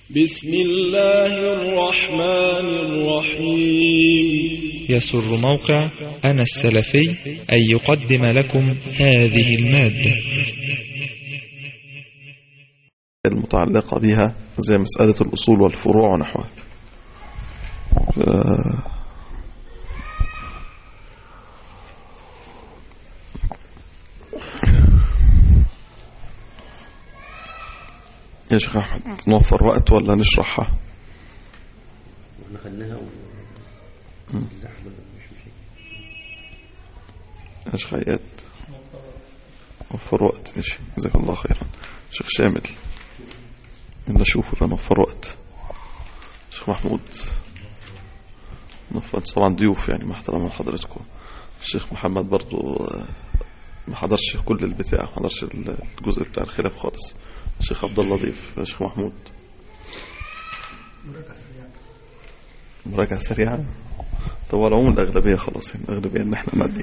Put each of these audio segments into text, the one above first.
بسم الله الرحمن الرحيم يسر موقع أنا السلفي أن يقدم لكم هذه المادة المتعلقة بها زي مسألة الأصول والفروع ونحوها ف- يا شيخ أحمد نوفر وقت ولا نشرحها احنا خدناها و... لا حول مش مشكلة يا شيخ عياد نوفر وقت ماشي جزاك الله خيرا شيخ شامل إلا شوف ولا نوفر وقت شيخ محمود نوفر طبعا ضيوف يعني محترم من حضرتكم الشيخ محمد برضو آه، ما حضرش كل البتاع ما حضرش الجزء بتاع الخلاف خالص الشيخ عبد الله ضيف الشيخ محمود مراجعة سريعة طب على العموم الأغلبية خلاص يعني الأغلبية إن إحنا نأدي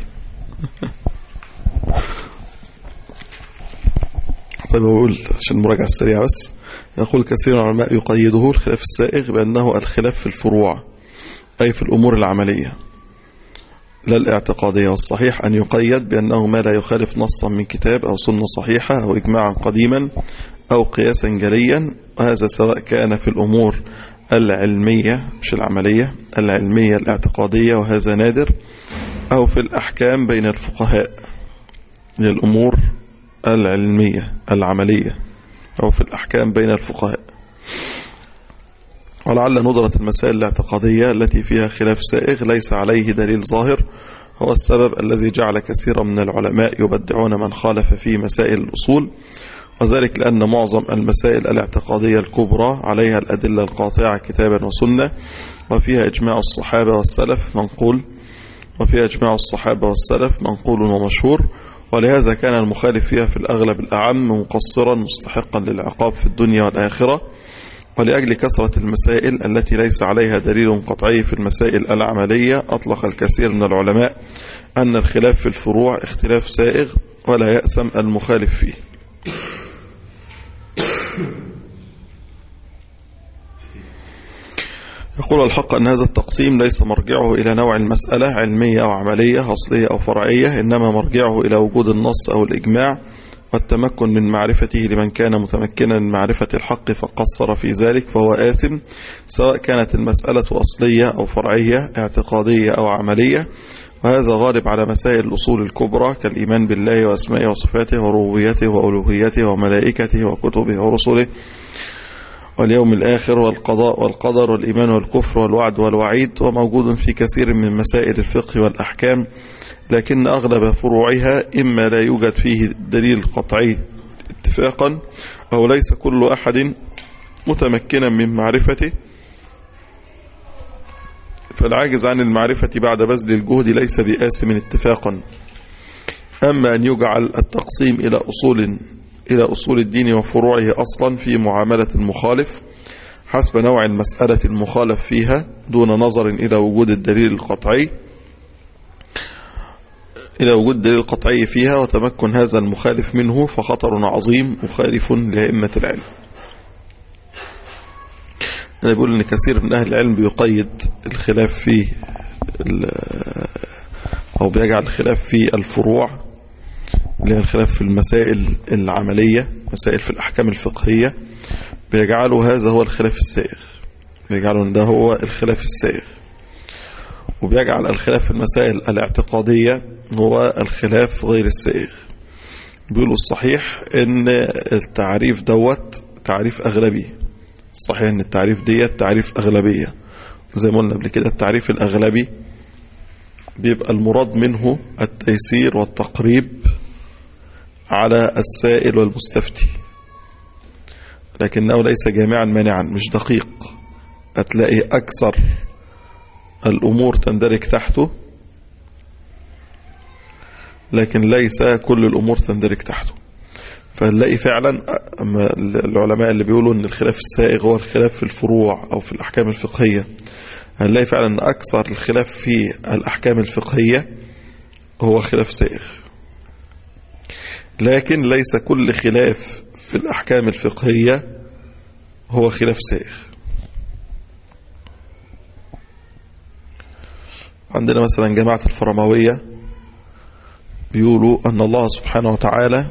طيب أقول عشان المراجعة السريعة بس يقول كثير من العلماء يقيده الخلاف السائغ بأنه الخلاف في الفروع أي في الأمور العملية لا الاعتقادية والصحيح أن يقيد بأنه ما لا يخالف نصا من كتاب أو سنة صحيحة أو إجماعا قديما أو قياسا جليا وهذا سواء كان في الأمور العلمية مش العملية العلمية الاعتقادية وهذا نادر أو في الأحكام بين الفقهاء للأمور العلمية العملية أو في الأحكام بين الفقهاء ولعل ندرة المسائل الاعتقادية التي فيها خلاف سائغ ليس عليه دليل ظاهر هو السبب الذي جعل كثيرا من العلماء يبدعون من خالف في مسائل الأصول وذلك لأن معظم المسائل الاعتقادية الكبرى عليها الأدلة القاطعة كتابا وسنة وفيها إجماع الصحابة والسلف منقول وفيها إجماع الصحابة والسلف منقول ومشهور ولهذا كان المخالف فيها في الأغلب الأعم مقصرا مستحقا للعقاب في الدنيا والآخرة ولأجل كثرة المسائل التي ليس عليها دليل قطعي في المسائل العملية أطلق الكثير من العلماء أن الخلاف في الفروع اختلاف سائغ ولا يأسم المخالف فيه يقول الحق أن هذا التقسيم ليس مرجعه إلى نوع المسألة علمية أو عملية أصلية أو فرعية إنما مرجعه إلى وجود النص أو الإجماع والتمكن من معرفته لمن كان متمكنا من معرفة الحق فقصر في ذلك فهو آثم سواء كانت المسألة أصلية أو فرعية اعتقادية أو عملية وهذا غالب على مسائل الأصول الكبرى كالإيمان بالله وأسمائه وصفاته وربوبيته وألوهيته وملائكته وكتبه ورسله واليوم الآخر والقضاء والقدر والإيمان والكفر والوعد والوعيد وموجود في كثير من مسائل الفقه والأحكام لكن أغلب فروعها إما لا يوجد فيه دليل قطعي اتفاقا أو ليس كل أحد متمكنا من معرفته فالعاجز عن المعرفة بعد بذل الجهد ليس بآثم اتفاقا أما أن يجعل التقسيم إلى أصول إلى أصول الدين وفروعه أصلا في معاملة المخالف حسب نوع المسألة المخالف فيها دون نظر إلى وجود الدليل القطعي إلى وجود دليل قطعي فيها وتمكن هذا المخالف منه فخطر عظيم مخالف لأئمة العلم أنا بقول أن كثير من أهل العلم بيقيد الخلاف في أو بيجعل الخلاف في الفروع اللي هي الخلاف في المسائل العملية مسائل في الأحكام الفقهية بيجعلوا هذا هو الخلاف السائغ بيجعلوا أن ده هو الخلاف السائغ وبيجعل الخلاف في المسائل الاعتقادية هو الخلاف غير السائغ بيقولوا الصحيح ان التعريف دوت تعريف أغلبي صحيح ان التعريف ديت تعريف أغلبية زي ما قلنا قبل كده التعريف الأغلبي بيبقى المراد منه التيسير والتقريب على السائل والمستفتي لكنه ليس جامعا مانعا مش دقيق هتلاقي أكثر الأمور تندرج تحته لكن ليس كل الأمور تندرج تحته فهنلاقي فعلا العلماء اللي بيقولوا ان الخلاف السائغ هو الخلاف في الفروع او في الأحكام الفقهية هنلاقي فعلا ان أكثر الخلاف في الأحكام الفقهية هو خلاف سائغ لكن ليس كل خلاف في الأحكام الفقهية هو خلاف سائغ عندنا مثلا جماعة الفرموية بيقولوا أن الله سبحانه وتعالى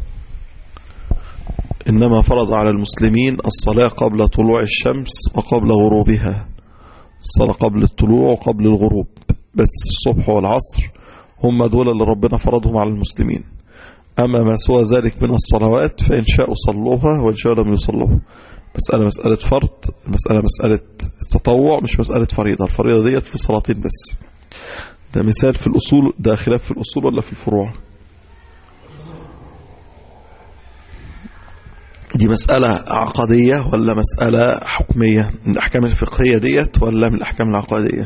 إنما فرض على المسلمين الصلاة قبل طلوع الشمس وقبل غروبها الصلاة قبل الطلوع وقبل الغروب بس الصبح والعصر هم دول اللي ربنا فرضهم على المسلمين أما ما سوى ذلك من الصلوات فإن شاءوا صلوها وإن شاءوا لم يصلوها مسألة مسألة فرض المسألة مسألة تطوع مش مسألة فريضة الفريضة ديت في صلاتين بس ده مثال في الأصول ده خلاف في الأصول ولا في الفروع دي مسألة عقدية ولا مسألة حكمية من الأحكام الفقهية ديت ولا من الأحكام العقدية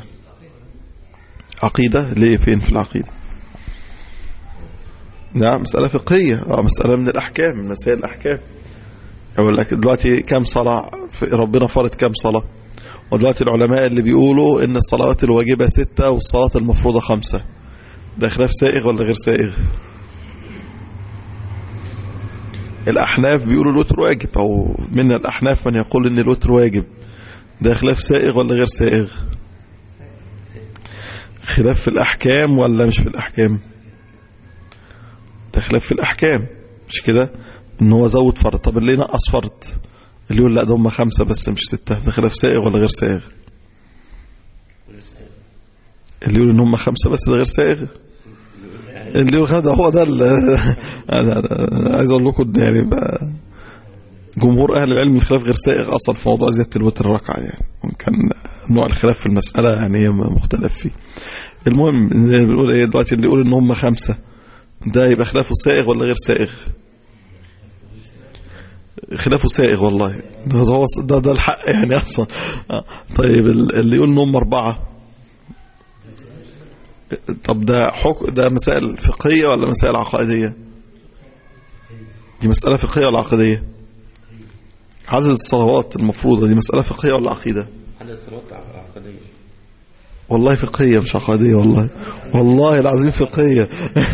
عقيدة ليه فين في العقيدة نعم مسألة فقهية اه مسألة من الأحكام من مسائل الأحكام يقول لك دلوقتي كم صلاة ربنا فرض كم صلاة ودلوقتي العلماء اللي بيقولوا ان الصلوات الواجبة ستة والصلاة المفروضة خمسة ده خلاف سائغ ولا غير سائغ الأحناف بيقولوا الوتر واجب أو من الأحناف من يقول ان الوتر واجب ده خلاف سائغ ولا غير سائغ خلاف في الأحكام ولا مش في الأحكام ده خلاف في الأحكام مش كده ان هو زود فرض طب اللي نقص فرض اللي يقول لا ده هم خمسة بس مش ستة ده خلاف سائغ ولا غير سائغ اللي يقول ان هم خمسة بس ده غير سائغ اللي يقول ده هو ده انا عايز اقول لكم يعني بقى جمهور اهل العلم الخلاف غير سائغ اصلا في موضوع زياده الوتر الركعه يعني ممكن نوع الخلاف في المساله يعني مختلف فيه المهم بنقول ايه دلوقتي اللي يقول ان هم خمسه ده يبقى خلافه سائغ ولا غير سائغ خلافه سائغ والله ده هو ده, ده الحق يعني اصلا طيب اللي يقول ان هم اربعه طب ده حكم ده مسائل فقهيه ولا مسائل عقائديه دي مساله فقهيه ولا عقديه عدد الصلوات المفروضه دي مساله فقهيه ولا عقيده عدد الصلوات عقدية والله فقهيه مش عقديه والله والله العظيم فقهيه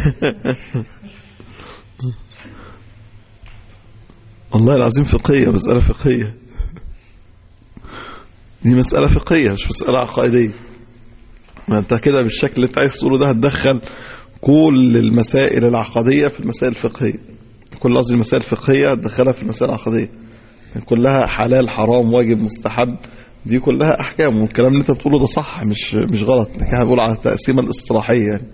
والله العظيم فقهية مسألة فقهية دي مسألة فقهية مش مسألة عقائدية ما انت كده بالشكل اللي انت عايز تقوله ده هتدخل كل المسائل العقدية في المسائل الفقهية كل قصدي المسائل الفقهية هتدخلها في المسائل العقدية كلها حلال حرام واجب مستحب دي كلها احكام والكلام اللي انت بتقوله ده صح مش مش غلط ده كده بقول على التقسيمه الاصطلاحيه يعني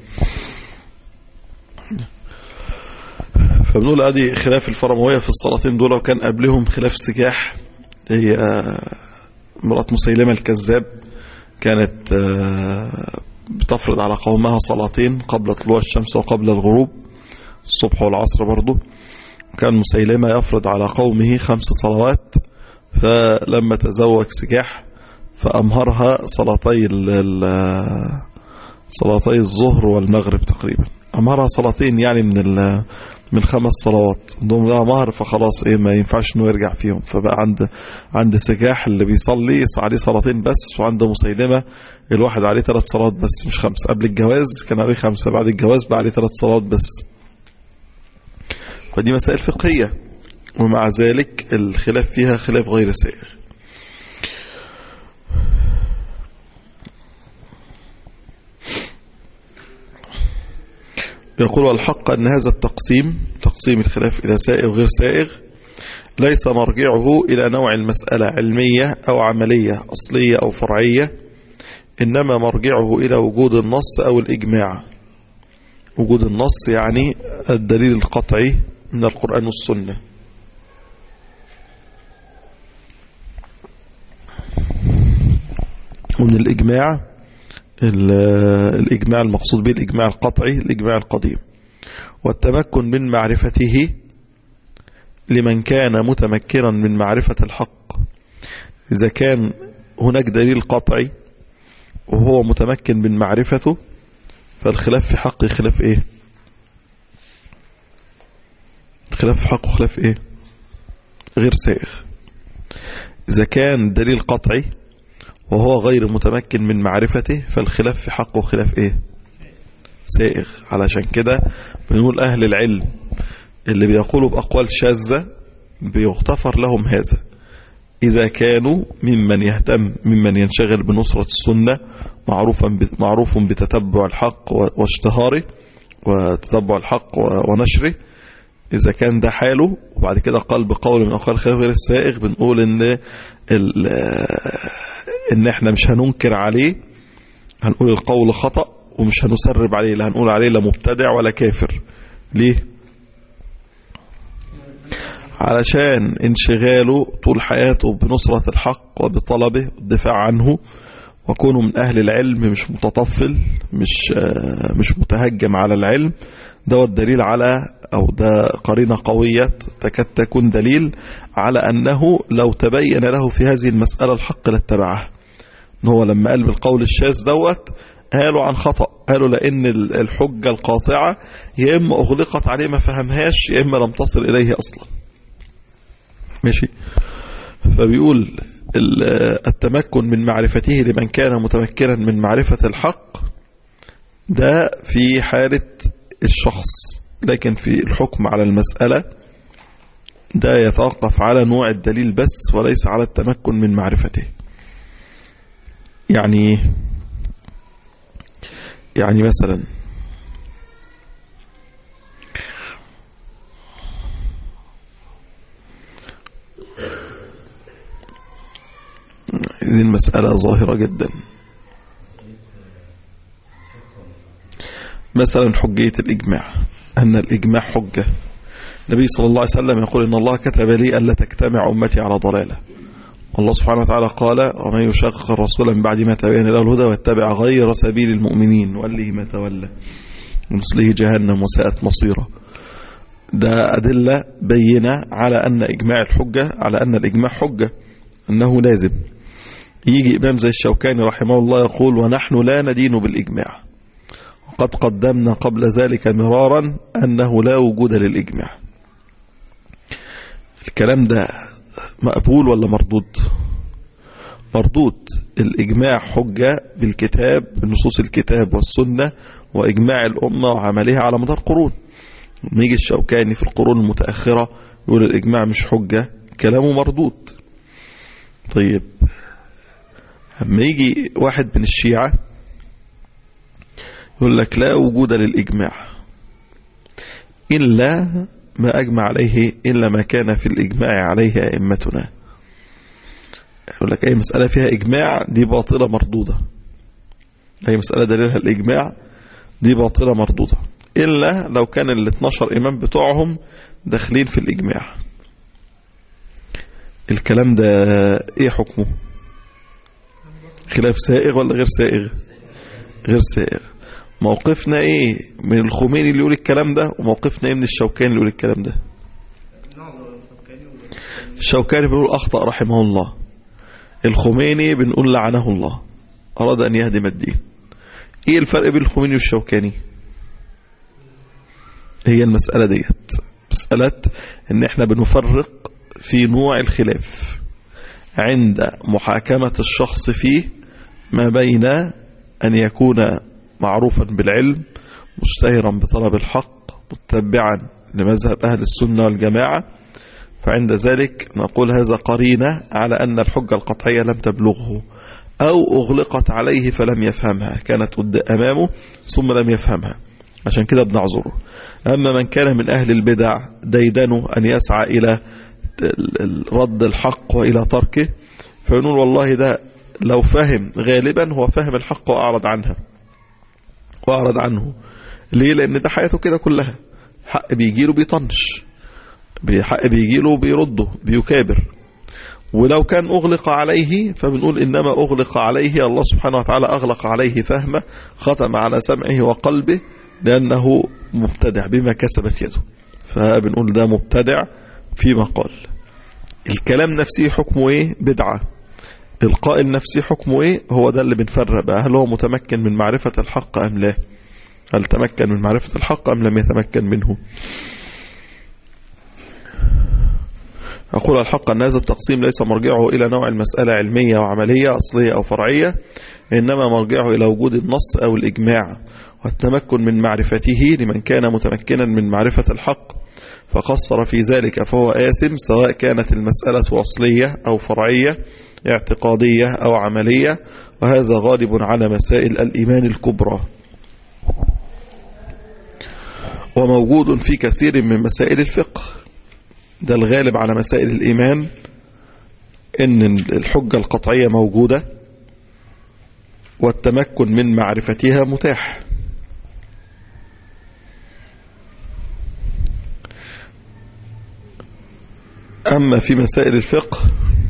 فبنقول ادي خلاف الفرمويه في الصلاتين دول وكان قبلهم خلاف سجاح هي مرات مسيلمه الكذاب كانت بتفرض على قومها صلاتين قبل طلوع الشمس وقبل الغروب الصبح والعصر برضه كان مسيلمة يفرض على قومه خمس صلوات فلما تزوج سجاح فأمهرها صلاتي صلاتي الظهر والمغرب تقريبا أمهرها صلاتين يعني من من خمس صلوات عندهم لها مهر فخلاص ايه ما ينفعش انه يرجع فيهم فبقى عند عند سجاح اللي بيصلي عليه صلاتين بس وعند مسيلمة الواحد عليه ثلاث صلوات بس مش خمسة قبل الجواز كان عليه خمسة بعد الجواز بقى عليه ثلاث صلوات بس فدي مسائل فقهية ومع ذلك الخلاف فيها خلاف غير سائغ يقول والحق أن هذا التقسيم تقسيم الخلاف إلى سائغ وغير سائغ ليس مرجعه إلى نوع المسألة علمية أو عملية أصلية أو فرعية إنما مرجعه إلى وجود النص أو الإجماع وجود النص يعني الدليل القطعي من القرآن والسنة ومن الإجماع الإجماع المقصود به الإجماع القطعي الإجماع القديم والتمكن من معرفته لمن كان متمكنا من معرفة الحق إذا كان هناك دليل قطعي وهو متمكن من معرفته فالخلاف في حق خلاف ايه الخلاف في حقه خلاف ايه غير سائغ إذا كان دليل قطعي وهو غير متمكن من معرفته فالخلاف في حقه خلاف ايه سائغ علشان كده بنقول أهل العلم اللي بيقولوا بأقوال شاذة بيغتفر لهم هذا إذا كانوا ممن يهتم ممن ينشغل بنصرة السنة معروفا معروف بتتبع الحق واشتهاره وتتبع الحق ونشره إذا كان ده حاله وبعد كده قال بقول من أقوال خير غير السائغ بنقول إن إن إحنا مش هننكر عليه هنقول القول خطأ ومش هنسرب عليه لا هنقول عليه لا مبتدع ولا كافر ليه علشان انشغاله طول حياته بنصرة الحق وبطلبه والدفاع عنه وكونه من أهل العلم مش متطفل مش مش متهجم على العلم ده الدليل على أو ده قرينة قوية تكاد تكون دليل على أنه لو تبين له في هذه المسألة الحق لاتبعه ان هو لما قال بالقول الشاذ دوت قالوا عن خطأ قالوا لأن الحجة القاطعة يا إما أغلقت عليه ما فهمهاش يا إما لم تصل إليه أصلا ماشي فبيقول التمكن من معرفته لمن كان متمكنا من معرفة الحق ده في حالة الشخص لكن في الحكم على المسألة ده يتوقف على نوع الدليل بس وليس على التمكن من معرفته يعني يعني مثلا هذه المسألة ظاهرة جدا مثلا حجية الإجماع أن الإجماع حجة النبي صلى الله عليه وسلم يقول إن الله كتب لي ألا تجتمع أمتي على ضلالة الله سبحانه وتعالى قال ومن يشاقق الرسول من بعد ما تبين له الهدى واتبع غير سبيل المؤمنين وله ما تولى ونصله جهنم وساءت مصيره ده أدلة بينة على أن إجماع الحجة على أن الإجماع حجة أنه لازم يجي إمام زي الشوكاني رحمه الله يقول ونحن لا ندين بالإجماع وقد قدمنا قبل ذلك مرارا أنه لا وجود للإجماع الكلام ده مقبول ولا مردود مردود الإجماع حجة بالكتاب بنصوص الكتاب والسنة وإجماع الأمة وعملها على مدار قرون لما يجي الشوكاني في القرون المتأخرة يقول الإجماع مش حجة كلامه مردود طيب لما يجي واحد من الشيعة يقول لك لا وجود للإجماع إلا ما أجمع عليه إلا ما كان في الإجماع عليه أئمتنا يقول لك أي مسألة فيها إجماع دي باطلة مردودة أي مسألة دليلها الإجماع دي باطلة مردودة إلا لو كان ال 12 إمام بتوعهم داخلين في الإجماع الكلام ده إيه حكمه خلاف سائغ ولا غير سائغ غير سائغ موقفنا ايه من الخميني اللي يقول الكلام ده وموقفنا ايه من الشوكاني اللي يقول الكلام ده الشوكاني بيقول اخطأ رحمه الله الخميني بنقول لعنه الله اراد ان يهدم الدين ايه الفرق بين الخميني والشوكاني هي المسألة ديت مسألة ان احنا بنفرق في نوع الخلاف عند محاكمة الشخص فيه ما بين أن يكون معروفا بالعلم مشتهرا بطلب الحق متبعا لمذهب أهل السنة والجماعة فعند ذلك نقول هذا قرينة على أن الحجة القطعية لم تبلغه أو أغلقت عليه فلم يفهمها كانت أمامه ثم لم يفهمها عشان كده بنعذره أما من كان من أهل البدع ديدنوا أن يسعى إلى رد الحق وإلى تركه فيقول والله ده لو فهم غالبا هو فهم الحق وأعرض عنها وأعرض عنه ليه لأن ده حياته كده كلها حق بيجيله بيطنش حق بيجيله بيرده بيكابر ولو كان أغلق عليه فبنقول إنما أغلق عليه الله سبحانه وتعالى أغلق عليه فهمه ختم على سمعه وقلبه لأنه مبتدع بما كسبت يده فبنقول ده مبتدع فيما قال الكلام نفسه حكمه ايه بدعة القائل نفسه حكمه ايه هو ده اللي بنفرق بقى هل هو متمكن من معرفة الحق ام لا هل تمكن من معرفة الحق ام لم يتمكن منه أقول الحق أن هذا التقسيم ليس مرجعه إلى نوع المسألة علمية وعملية أصلية أو فرعية إنما مرجعه إلى وجود النص أو الإجماع والتمكن من معرفته لمن كان متمكنا من معرفة الحق فقصر في ذلك فهو آثم سواء كانت المسألة أصلية أو فرعية اعتقادية أو عملية وهذا غالب على مسائل الإيمان الكبرى وموجود في كثير من مسائل الفقه ده الغالب على مسائل الإيمان إن الحجة القطعية موجودة والتمكن من معرفتها متاح أما في مسائل الفقه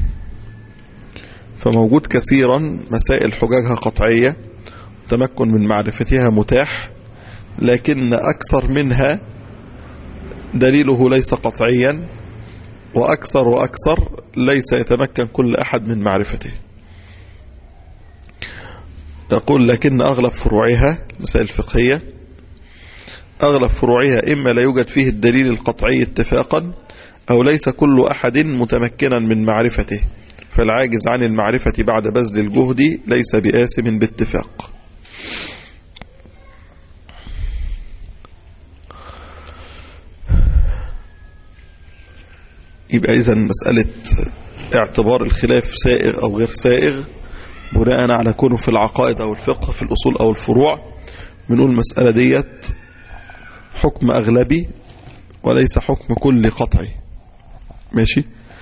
فموجود كثيرا مسائل حججها قطعية تمكن من معرفتها متاح لكن أكثر منها دليله ليس قطعيا وأكثر وأكثر ليس يتمكن كل أحد من معرفته يقول لكن أغلب فروعها مسائل الفقهية أغلب فروعها إما لا يوجد فيه الدليل القطعي اتفاقا أو ليس كل أحد متمكنا من معرفته فالعاجز عن المعرفة بعد بذل الجهد ليس بآسم باتفاق يبقى إذا مسألة اعتبار الخلاف سائغ أو غير سائغ بناء على كونه في العقائد أو الفقه في الأصول أو الفروع بنقول المسألة ديت حكم أغلبي وليس حكم كل قطعي ماشي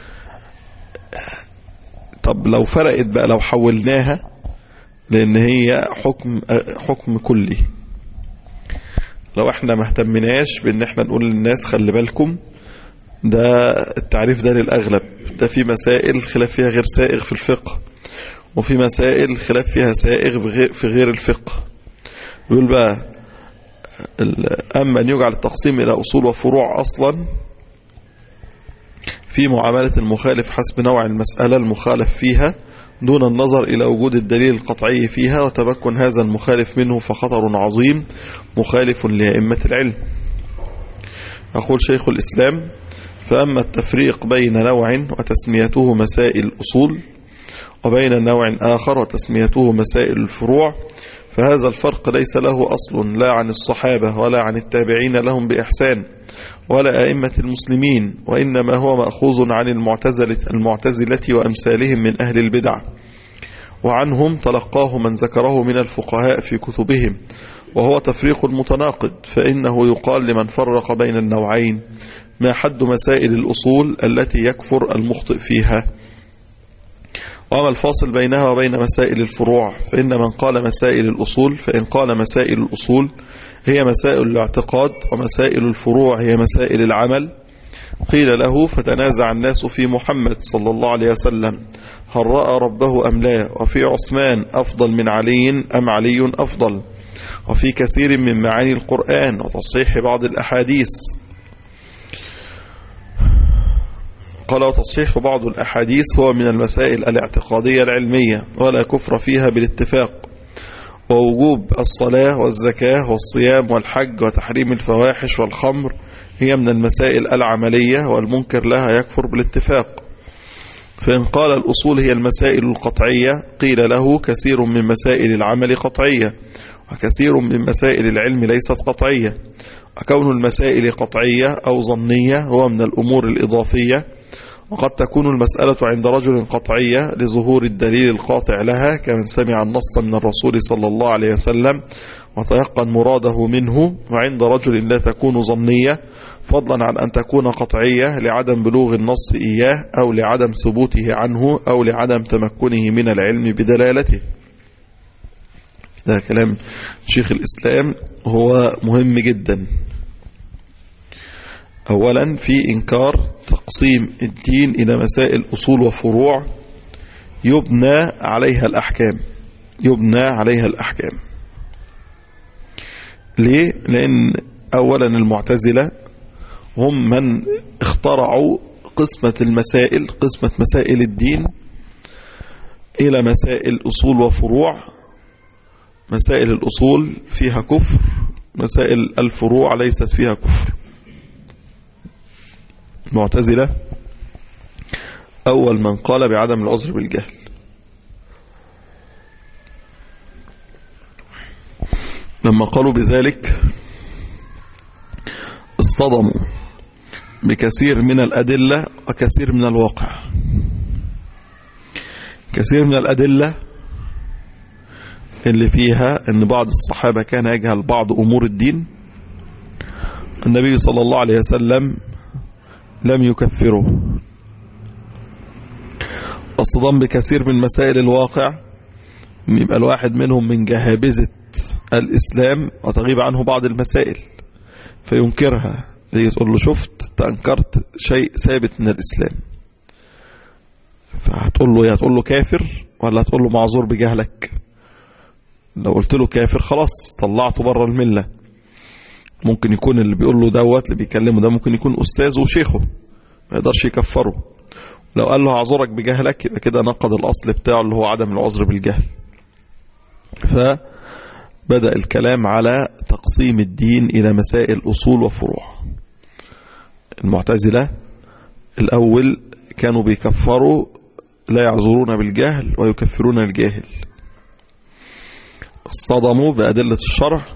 طب لو فرقت بقى لو حولناها لأن هي حكم حكم كلي لو احنا ما اهتمناش بان احنا نقول للناس خلي بالكم ده التعريف ده للأغلب ده في مسائل خلاف فيها غير سائغ في الفقه وفي مسائل خلاف فيها سائغ في غير الفقه يقول بقى أما أن يجعل التقسيم إلى أصول وفروع أصلا في معاملة المخالف حسب نوع المسألة المخالف فيها دون النظر إلى وجود الدليل القطعي فيها وتمكن هذا المخالف منه فخطر عظيم مخالف لأئمة العلم أقول شيخ الإسلام فأما التفريق بين نوع وتسميته مسائل الأصول وبين نوع آخر وتسميته مسائل الفروع فهذا الفرق ليس له أصل لا عن الصحابة ولا عن التابعين لهم بإحسان ولا أئمة المسلمين وإنما هو مأخوذ عن المعتزلة, المعتزلة وأمثالهم من أهل البدع وعنهم تلقاه من ذكره من الفقهاء في كتبهم وهو تفريق متناقض فإنه يقال لمن فرق بين النوعين ما حد مسائل الأصول التي يكفر المخطئ فيها وما الفاصل بينها وبين مسائل الفروع فإن من قال مسائل الأصول فإن قال مسائل الأصول هي مسائل الاعتقاد ومسائل الفروع هي مسائل العمل قيل له فتنازع الناس في محمد صلى الله عليه وسلم هل رأى ربه أم لا وفي عثمان أفضل من علي أم علي أفضل وفي كثير من معاني القرآن وتصحيح بعض الأحاديث قال وتصحيح بعض الأحاديث هو من المسائل الاعتقادية العلمية ولا كفر فيها بالاتفاق ووجوب الصلاة والزكاة والصيام والحج وتحريم الفواحش والخمر هي من المسائل العملية والمنكر لها يكفر بالاتفاق فإن قال الأصول هي المسائل القطعية قيل له كثير من مسائل العمل قطعية وكثير من مسائل العلم ليست قطعية وكون المسائل قطعية أو ظنية هو من الأمور الإضافية وقد تكون المسألة عند رجل قطعية لظهور الدليل القاطع لها كمن سمع النص من الرسول صلى الله عليه وسلم وتيقن مراده منه وعند رجل لا تكون ظنية فضلا عن أن تكون قطعية لعدم بلوغ النص إياه أو لعدم ثبوته عنه أو لعدم تمكنه من العلم بدلالته ده كلام شيخ الإسلام هو مهم جدا أولا في إنكار تقسيم الدين إلى مسائل أصول وفروع يبنى عليها الأحكام يبنى عليها الأحكام ليه؟ لأن أولا المعتزلة هم من اخترعوا قسمة المسائل قسمة مسائل الدين إلى مسائل أصول وفروع مسائل الأصول فيها كفر مسائل الفروع ليست فيها كفر المعتزلة أول من قال بعدم العذر بالجهل لما قالوا بذلك اصطدموا بكثير من الأدلة وكثير من الواقع كثير من الأدلة اللي فيها أن بعض الصحابة كان يجهل بعض أمور الدين النبي صلى الله عليه وسلم لم يكفره الصدام بكثير من مسائل الواقع يبقى الواحد منهم من جهابزة الإسلام وتغيب عنه بعض المسائل فينكرها ليه تقول له شفت تأنكرت شيء ثابت من الإسلام فهتقول له يا هتقول له كافر ولا هتقول له معذور بجهلك لو قلت له كافر خلاص طلعته بره الملة ممكن يكون اللي بيقول له دوت اللي بيكلمه ده ممكن يكون أستاذه وشيخه ما يقدرش يكفره لو قال له اعذرك بجهلك يبقى كده نقض الأصل بتاعه اللي هو عدم العذر بالجهل فبدأ الكلام على تقسيم الدين إلى مسائل أصول وفروع المعتزلة الأول كانوا بيكفروا لا يعذرون بالجهل ويكفرون الجاهل اصطدموا بأدلة الشرع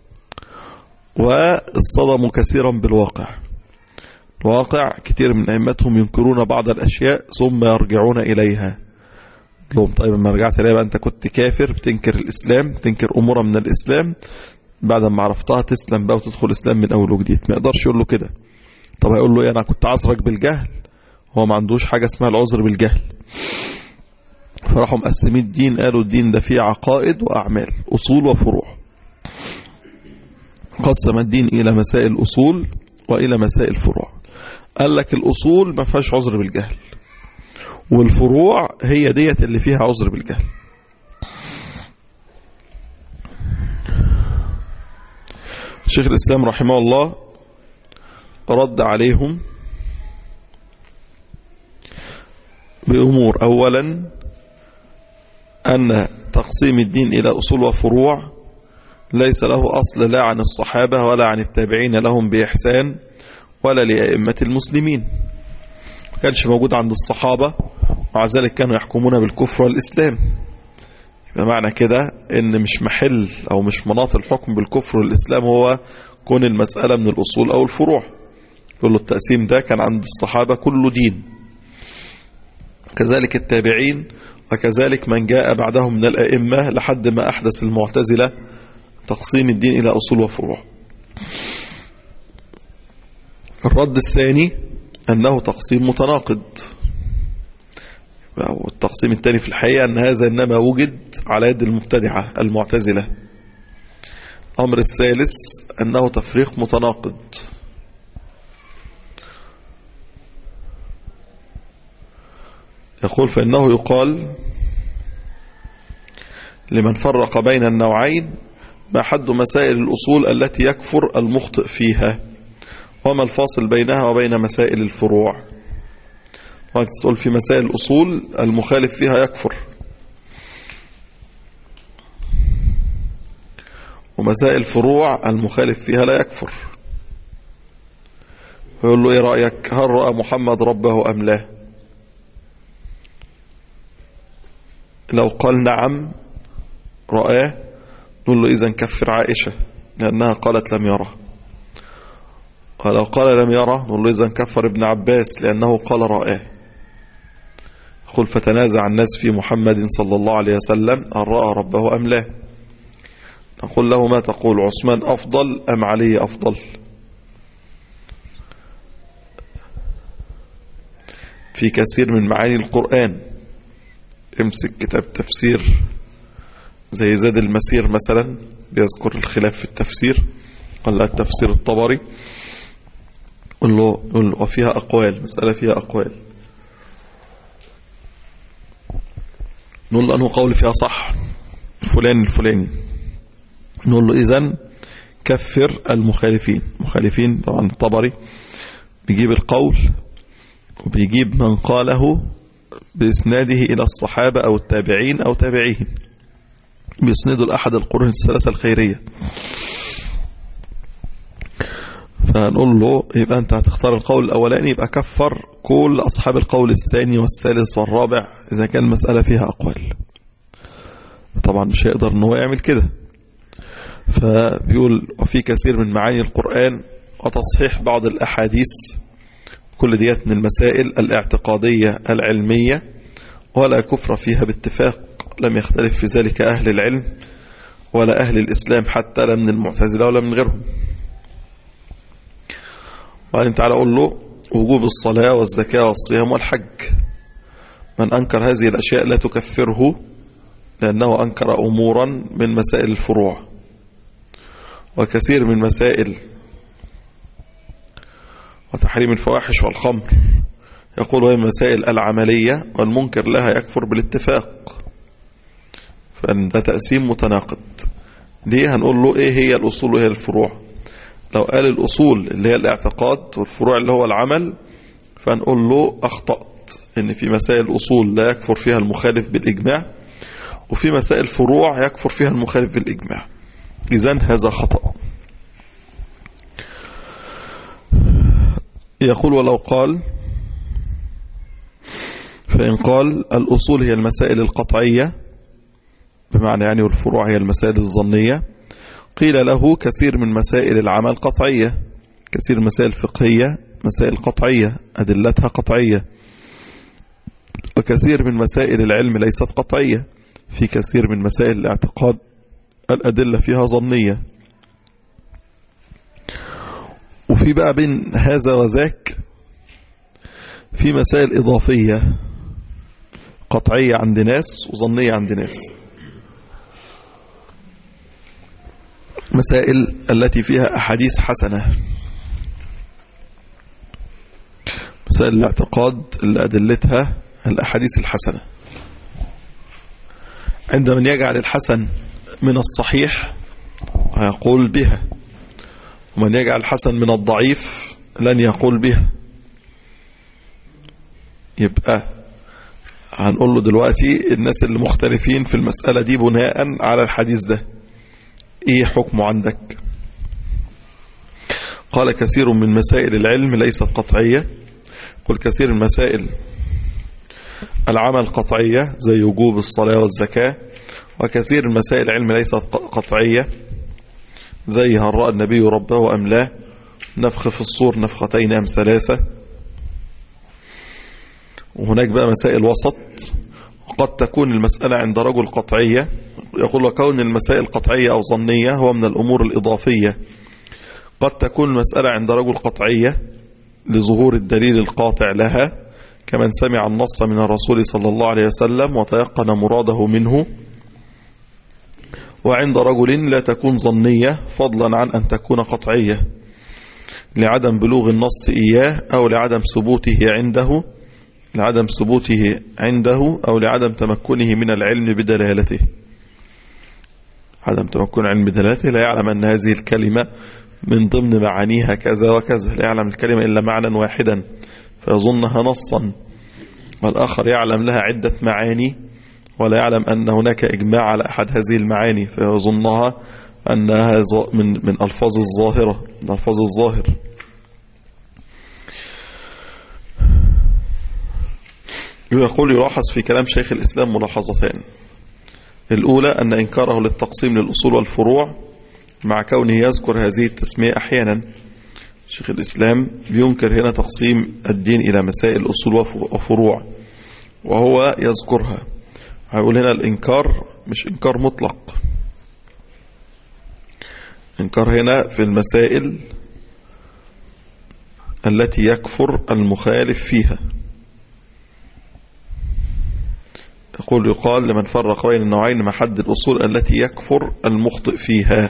واصطدموا كثيرا بالواقع الواقع كتير من أئمتهم ينكرون بعض الأشياء ثم يرجعون إليها لهم طيب لما رجعت إليها بقى أنت كنت كافر بتنكر الإسلام بتنكر أمورا من الإسلام بعد ما عرفتها تسلم بقى وتدخل الإسلام من أول وجديد ما يقدرش يقول له كده طب هيقول له إيه أنا كنت عذرك بالجهل هو ما عندوش حاجة اسمها العذر بالجهل فراحوا مقسمين الدين قالوا الدين ده فيه عقائد وأعمال أصول وفروع قسم الدين إلى مسائل أصول وإلى مسائل فروع قال لك الأصول ما فيهاش عذر بالجهل والفروع هي ديت اللي فيها عذر بالجهل شيخ الإسلام رحمه الله رد عليهم بأمور أولا أن تقسيم الدين إلى أصول وفروع ليس له أصل لا عن الصحابة ولا عن التابعين لهم بإحسان ولا لأئمة المسلمين ما كانش موجود عند الصحابة ومع ذلك كانوا يحكمون بالكفر والإسلام يبقى معنى كده ان مش محل او مش مناط الحكم بالكفر والإسلام هو كون المسألة من الأصول أو الفروع يقول له التقسيم ده كان عند الصحابة كله دين كذلك التابعين وكذلك من جاء بعدهم من الأئمة لحد ما أحدث المعتزلة تقسيم الدين إلى أصول وفروع الرد الثاني أنه تقسيم متناقض والتقسيم الثاني في الحقيقة أن هذا إنما وجد على يد المبتدعة المعتزلة الأمر الثالث أنه تفريق متناقض يقول فإنه يقال لمن فرق بين النوعين ما حد مسائل الأصول التي يكفر المخطئ فيها وما الفاصل بينها وبين مسائل الفروع تقول في مسائل الأصول المخالف فيها يكفر ومسائل الفروع المخالف فيها لا يكفر فيقول له ايه رأيك هل رأى محمد ربه أم لا لو قال نعم رآه نقول له إذا كفر عائشة لأنها قالت لم يره ولو قال لم يره نقول له إذا كفر ابن عباس لأنه قال رآه قل فتنازع الناس في محمد صلى الله عليه وسلم هل رأى ربه أم لا نقول له ما تقول عثمان أفضل أم علي أفضل في كثير من معاني القرآن امسك كتاب تفسير زي زاد المسير مثلا بيذكر الخلاف في التفسير ولا التفسير الطبري قل له, قل له وفيها أقوال مسألة فيها أقوال نقول له أنه قول فيها صح فلان الفلاني نقول له إذن كفر المخالفين مخالفين طبعا الطبري بيجيب القول وبيجيب من قاله بإسناده إلى الصحابة أو التابعين أو تابعيهم بيسندوا لأحد القرون الثلاثة الخيرية فنقول له يبقى أنت هتختار القول الأولاني يبقى كفر كل أصحاب القول الثاني والثالث والرابع إذا كان المسألة فيها أقوال طبعا مش هيقدر ان هو يعمل كده فبيقول وفي كثير من معاني القرآن وتصحيح بعض الأحاديث كل ديت من المسائل الاعتقادية العلمية ولا كفر فيها باتفاق لم يختلف في ذلك أهل العلم ولا أهل الإسلام حتى لا من المعتزلة ولا من غيرهم وبعدين تعالى أقول له وجوب الصلاة والزكاة والصيام والحج من أنكر هذه الأشياء لا تكفره لأنه أنكر أمورا من مسائل الفروع وكثير من مسائل وتحريم الفواحش والخمر يقول وهي مسائل العملية والمنكر لها يكفر بالاتفاق فإن ده تقسيم متناقض ليه هنقول له ايه هي الأصول وهي الفروع لو قال الأصول اللي هي الاعتقاد والفروع اللي هو العمل فنقول له أخطأت إن في مسائل أصول لا يكفر فيها المخالف بالإجماع وفي مسائل فروع يكفر فيها المخالف بالإجماع إذن هذا خطأ يقول ولو قال فإن قال الأصول هي المسائل القطعية بمعنى يعني والفروع هي المسائل الظنية قيل له كثير من مسائل العمل قطعية كثير مسائل فقهية مسائل قطعية أدلتها قطعية وكثير من مسائل العلم ليست قطعية في كثير من مسائل الاعتقاد الأدلة فيها ظنية وفي بقى بين هذا وذاك في مسائل إضافية قطعية عند ناس وظنية عند ناس مسائل التي فيها أحاديث حسنة مسائل الاعتقاد اللي أدلتها الأحاديث الحسنة عند من يجعل الحسن من الصحيح هيقول بها ومن يجعل الحسن من الضعيف لن يقول بها يبقى هنقول له دلوقتي الناس اللي مختلفين في المسألة دي بناء على الحديث ده ايه حكمه عندك قال كثير من مسائل العلم ليست قطعية قل كثير من مسائل العمل قطعية زي وجوب الصلاة والزكاة وكثير من مسائل العلم ليست قطعية زي هل رأى النبي ربه أم لا نفخ في الصور نفختين أم ثلاثة وهناك بقى مسائل وسط وقد تكون المسألة عند رجل قطعية يقول وكون المسائل قطعية أو ظنية هو من الأمور الإضافية قد تكون المسألة عند رجل قطعية لظهور الدليل القاطع لها كمن سمع النص من الرسول صلى الله عليه وسلم وتيقن مراده منه وعند رجل لا تكون ظنية فضلا عن أن تكون قطعية لعدم بلوغ النص إياه أو لعدم ثبوته عنده لعدم ثبوته عنده أو لعدم تمكنه من العلم بدلالته عدم تمكن علم بدلالته لا يعلم أن هذه الكلمة من ضمن معانيها كذا وكذا لا يعلم الكلمة إلا معنى واحدا فيظنها نصا والآخر يعلم لها عدة معاني ولا يعلم أن هناك إجماع على أحد هذه المعاني فيظنها أنها من من ألفاظ الظاهرة من ألفاظ الظاهر يقول يلاحظ في كلام شيخ الإسلام ملاحظتان الأولى أن إنكاره للتقسيم للأصول والفروع مع كونه يذكر هذه التسمية أحيانا شيخ الإسلام بينكر هنا تقسيم الدين إلى مسائل أصول وفروع وهو يذكرها هيقول هنا الإنكار مش إنكار مطلق إنكار هنا في المسائل التي يكفر المخالف فيها يقول يقال لمن فرق بين النوعين محد الأصول التي يكفر المخطئ فيها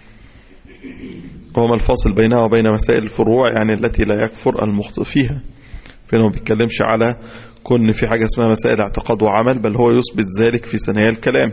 وما الفاصل بينها وبين مسائل الفروع يعني التي لا يكفر المخطئ فيها فإنه ما بيتكلمش على كن في حاجة اسمها مسائل اعتقاد وعمل بل هو يثبت ذلك في ثنايا الكلام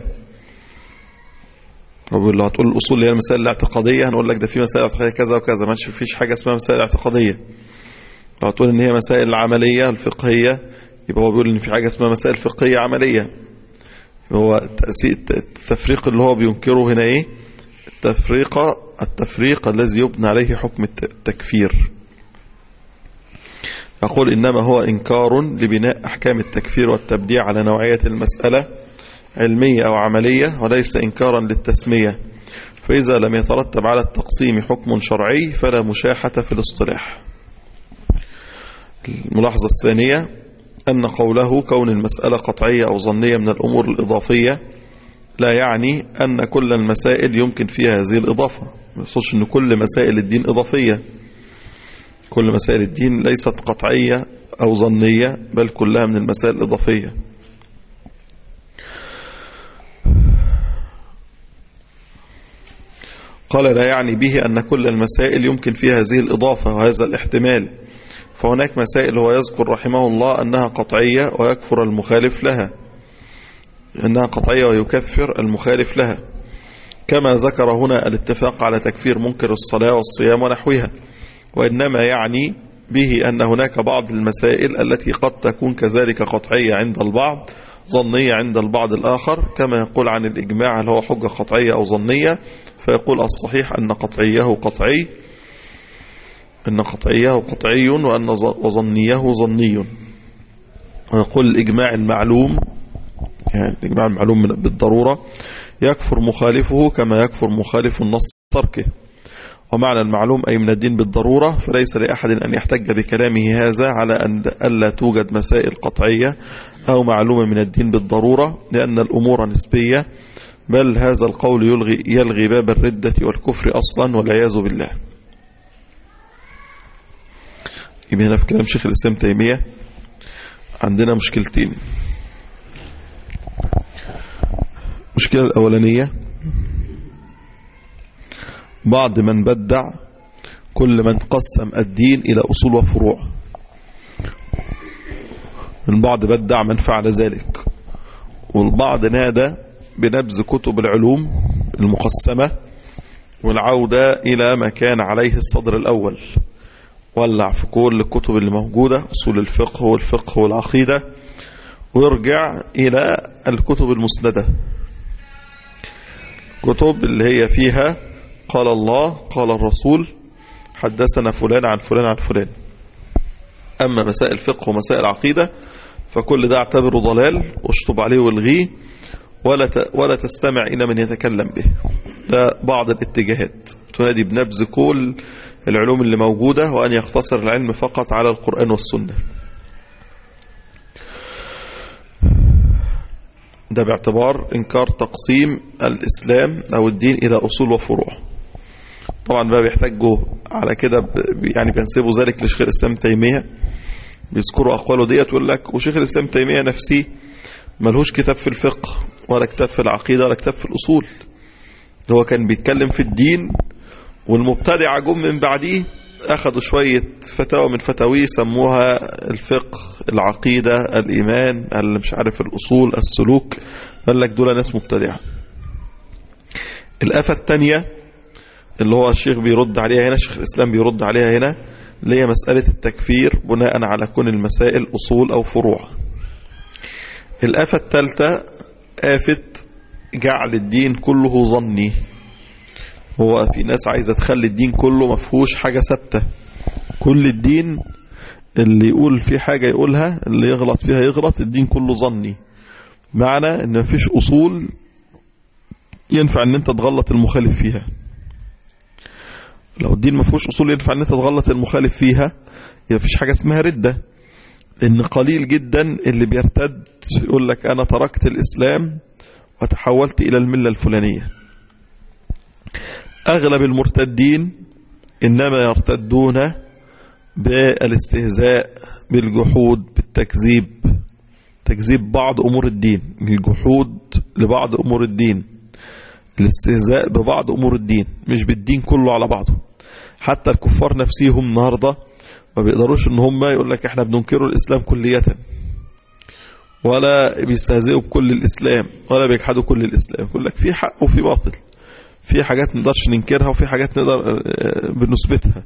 لو هتقول الأصول اللي هي المسائل الاعتقادية هنقول لك ده في مسائل اعتقادية كذا وكذا ما فيش حاجة اسمها مسائل اعتقادية لو هتقول ان هي مسائل العملية الفقهية يبقى هو بيقول ان في حاجة اسمها مسائل فقهية عملية هو التفريق اللي هو بينكره هنا ايه التفريق التفريق الذي يبنى عليه حكم التكفير يقول إنما هو إنكار لبناء أحكام التكفير والتبديع على نوعية المسألة علمية أو عملية وليس إنكارا للتسمية فإذا لم يترتب على التقسيم حكم شرعي فلا مشاحة في الاصطلاح الملاحظة الثانية أن قوله كون المسألة قطعية أو ظنية من الأمور الإضافية لا يعني أن كل المسائل يمكن فيها هذه الإضافة ما يقصدش أن كل مسائل الدين إضافية كل مسائل الدين ليست قطعية أو ظنية بل كلها من المسائل الإضافية قال لا يعني به أن كل المسائل يمكن فيها هذه الإضافة وهذا الاحتمال فهناك مسائل هو يذكر رحمه الله أنها قطعية ويكفر المخالف لها أنها قطعية ويكفر المخالف لها كما ذكر هنا الاتفاق على تكفير منكر الصلاة والصيام ونحوها وإنما يعني به أن هناك بعض المسائل التي قد تكون كذلك قطعية عند البعض ظنية عند البعض الآخر كما يقول عن الإجماع هل هو حجة قطعية أو ظنية فيقول الصحيح أن قطعيه قطعي أن قطعيه قطعي وأن وظنيه ظني ويقول الإجماع المعلوم يعني الإجماع المعلوم بالضرورة يكفر مخالفه كما يكفر مخالف النص تركه ومعنى المعلوم أي من الدين بالضرورة فليس لأحد أن يحتج بكلامه هذا على أن ألا توجد مسائل قطعية أو معلومة من الدين بالضرورة لأن الأمور نسبية بل هذا القول يلغي, يلغي باب الردة والكفر أصلا والعياذ بالله يبقى هنا في كلام شيخ الإسلام تيمية عندنا مشكلتين المشكلة الأولانية بعض من بدع كل من قسم الدين إلى أصول وفروع البعض بدع من فعل ذلك والبعض نادى بنبذ كتب العلوم المقسمة والعودة إلى ما كان عليه الصدر الأول ولع في كل الكتب اللي موجودة أصول الفقه والفقه والعقيدة ويرجع إلى الكتب المسندة كتب اللي هي فيها قال الله قال الرسول حدثنا فلان عن فلان عن فلان أما مسائل فقه ومسائل عقيدة فكل ده اعتبره ضلال واشطب عليه والغيه ولا ولا تستمع إلى من يتكلم به ده بعض الاتجاهات تنادي بنبذ كل العلوم اللي موجودة وأن يختصر العلم فقط على القرآن والسنة ده باعتبار انكار تقسيم الإسلام أو الدين إلى أصول وفروع طبعا بقى بيحتاجوا على كده يعني بينسبوا ذلك لشيخ الإسلام تيمية بيذكروا أقواله ديت ويقول لك وشيخ الإسلام تيمية نفسه ملهوش كتاب في الفقه ولا كتاب في العقيدة ولا كتاب في الأصول هو كان بيتكلم في الدين والمبتدع جم من بعديه أخذوا شوية فتاوى من فتاويه سموها الفقه العقيدة الإيمان اللي مش عارف الأصول السلوك قال لك دول ناس مبتدعة الآفة الثانية اللي هو الشيخ بيرد عليها هنا الشيخ الإسلام بيرد عليها هنا اللي هي مسألة التكفير بناء على كون المسائل أصول أو فروع الآفة الثالثة آفة جعل الدين كله ظني هو في ناس عايزة تخلي الدين كله مفهوش حاجة ثابتة كل الدين اللي يقول فيه حاجة يقولها اللي يغلط فيها يغلط الدين كله ظني معنى ان مفيش اصول ينفع ان انت تغلط المخالف فيها لو الدين مفهوش اصول ينفع ان انت تغلط المخالف فيها يبقى مفيش حاجة اسمها ردة لان قليل جدا اللي بيرتد يقول لك انا تركت الاسلام وتحولت الى الملة الفلانية أغلب المرتدين إنما يرتدون بالاستهزاء بالجحود بالتكذيب تكذيب بعض أمور الدين الجحود لبعض أمور الدين الاستهزاء ببعض أمور الدين مش بالدين كله على بعضه حتى الكفار نفسيهم النهاردة ما بيقدروش ان هم يقول لك احنا بننكروا الإسلام كلية ولا بيستهزئوا بكل الإسلام ولا بيجحدوا كل الإسلام يقول لك في حق وفي باطل في حاجات نقدرش ننكرها وفي حاجات نقدر بنثبتها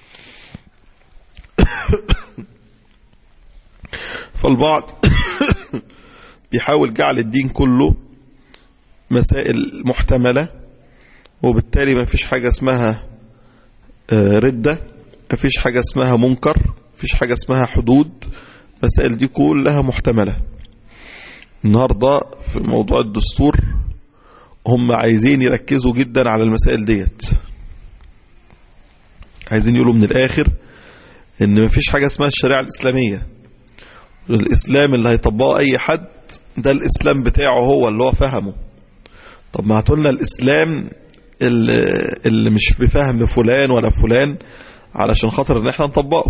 فالبعض بيحاول جعل الدين كله مسائل محتملة وبالتالي ما فيش حاجة اسمها ردة ما فيش حاجة اسمها منكر ما فيش حاجة اسمها حدود مسائل دي كلها محتملة النهاردة في موضوع الدستور هم عايزين يركزوا جدا على المسائل ديت عايزين يقولوا من الآخر ان مفيش حاجة اسمها الشريعة الاسلامية الاسلام اللي هيطبقه اي حد ده الاسلام بتاعه هو اللي هو فهمه طب ما هاتولنا الاسلام اللي, اللي مش بفهم فلان ولا فلان علشان خاطر ان احنا نطبقه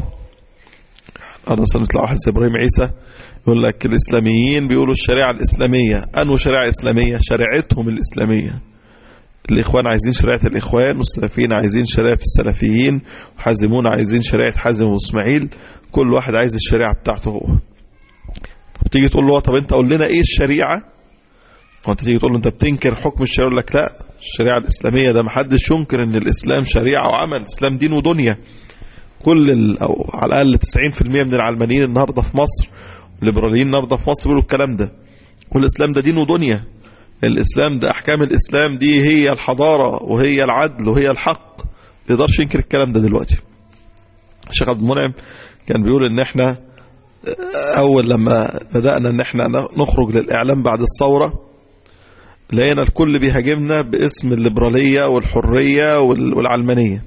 انا مثلا يطلع واحد زي ابراهيم عيسى يقول لك الاسلاميين بيقولوا الشريعه الاسلاميه انه شريعه اسلاميه شريعتهم الاسلاميه الاخوان عايزين شريعه الاخوان والسلفيين عايزين شريعه السلفيين وحازمون عايزين شريعه حازم واسماعيل كل واحد عايز الشريعه بتاعته هو طب تيجي تقول له طب انت قول لنا ايه الشريعه وانت تيجي تقول له انت بتنكر حكم الشريعه يقول لك لا الشريعه الاسلاميه ده محدش ينكر ان الاسلام شريعه وعمل الاسلام دين ودنيا كل ال... او على الاقل 90% من العلمانيين النهارده في مصر الليبراليين النهارده في مصر بيقولوا الكلام ده والاسلام ده دين ودنيا الاسلام ده احكام الاسلام دي هي الحضاره وهي العدل وهي الحق ما يقدرش ينكر الكلام ده دلوقتي الشيخ عبد المنعم كان بيقول ان احنا اول لما بدانا ان احنا نخرج للاعلام بعد الثوره لقينا الكل بيهاجمنا باسم الليبراليه والحريه والعلمانيه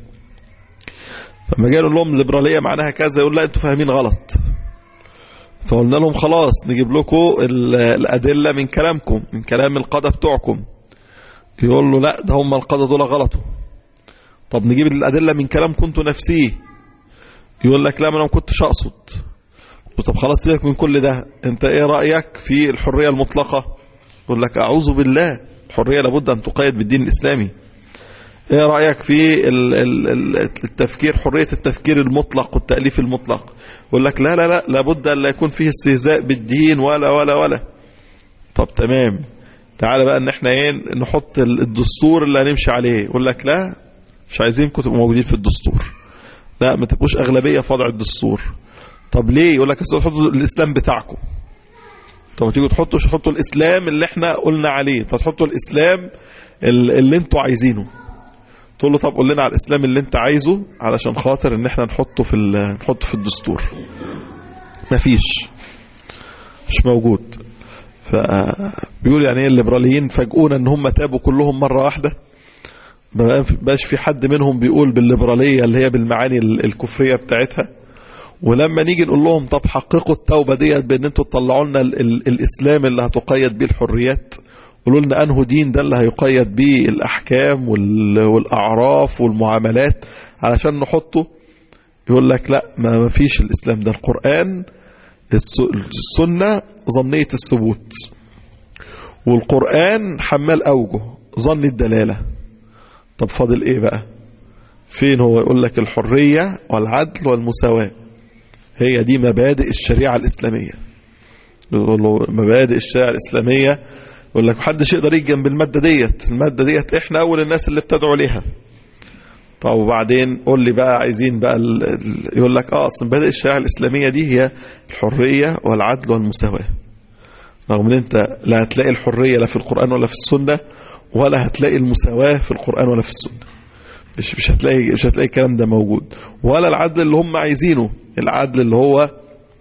فما جاء لهم الليبراليه معناها كذا يقول لا انتوا فاهمين غلط فقلنا لهم خلاص نجيب لكم الادله من كلامكم من كلام القاده بتوعكم يقول له لا ده هم القاده دول غلطوا طب نجيب الادله من كلامكم انتوا نفسيه يقول لك لا ما انا ما كنتش اقصد طب خلاص سيبك من كل ده انت ايه رايك في الحريه المطلقه يقول لك اعوذ بالله الحريه لابد ان تقيد بالدين الاسلامي ايه رايك في التفكير حريه التفكير المطلق والتاليف المطلق يقول لك لا لا لا لابد ان لا يكون فيه استهزاء بالدين ولا ولا ولا طب تمام تعالى بقى ان احنا ايه نحط الدستور اللي هنمشي عليه يقول لك لا مش عايزينكم تبقوا موجودين في الدستور لا ما تبقوش اغلبيه في وضع الدستور طب ليه يقول لك حطوا الاسلام بتاعكم طب تيجوا تحطوا تحطوا الاسلام اللي احنا قلنا عليه طب تحطوا الاسلام اللي انتوا عايزينه تقول له طب قول لنا على الاسلام اللي انت عايزه علشان خاطر ان احنا نحطه في نحطه في الدستور مفيش مش موجود فبيقول يعني ايه الليبراليين فاجئونا ان هم تابوا كلهم مره واحده ما بقاش في حد منهم بيقول بالليبراليه اللي هي بالمعاني الكفريه بتاعتها ولما نيجي نقول لهم طب حققوا التوبه ديت بان انتوا تطلعوا لنا الاسلام اللي هتقيد بيه الحريات قولوا لنا انه دين ده اللي هيقيد بيه الاحكام والاعراف والمعاملات علشان نحطه يقول لك لا ما فيش الاسلام ده القران السنه ظنيه الثبوت والقران حمال اوجه ظن الدلاله طب فاضل ايه بقى فين هو يقول لك الحريه والعدل والمساواه هي دي مبادئ الشريعه الاسلاميه مبادئ الشريعه الاسلاميه يقول لك محدش يقدر يجي جنب المادة ديت المادة ديت احنا اول الناس اللي بتدعو ليها طب وبعدين قول لي بقى عايزين بقى ال... ال... يقول لك اه اصلا مبادئ الشريعة الاسلامية دي هي الحرية والعدل والمساواة رغم ان انت لا هتلاقي الحرية لا في القرآن ولا في السنة ولا هتلاقي المساواة في القرآن ولا في السنة مش مش هتلاقي مش هتلاقي الكلام ده موجود ولا العدل اللي هم عايزينه العدل اللي هو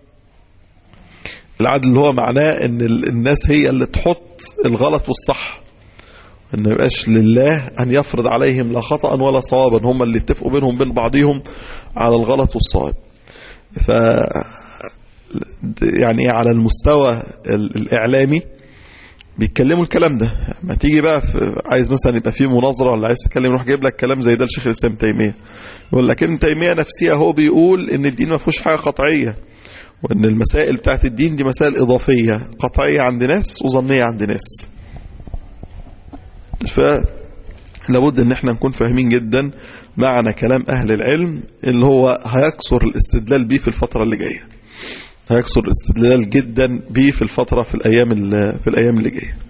العدل اللي هو معناه ان الناس هي اللي تحط الغلط والصح ان ما يبقاش لله ان يفرض عليهم لا خطا ولا صوابا هم اللي اتفقوا بينهم بين بعضهم على الغلط والصواب ف يعني على المستوى الاعلامي بيتكلموا الكلام ده ما تيجي بقى في عايز مثلا يبقى في مناظره ولا عايز تتكلم يروح جايب لك كلام زي ده الشيخ الاسلام تيميه يقول لك ابن تيميه نفسيه هو بيقول ان الدين ما فيهوش حاجه قطعيه وان المسائل بتاعت الدين دي مسائل اضافيه قطعيه عند ناس وظنيه عند ناس فلابد ان احنا نكون فاهمين جدا معنى كلام اهل العلم اللي هو هيكثر الاستدلال بيه في الفتره اللي جايه هيكثر الاستدلال جدا بيه في الفتره في الايام في الايام اللي جايه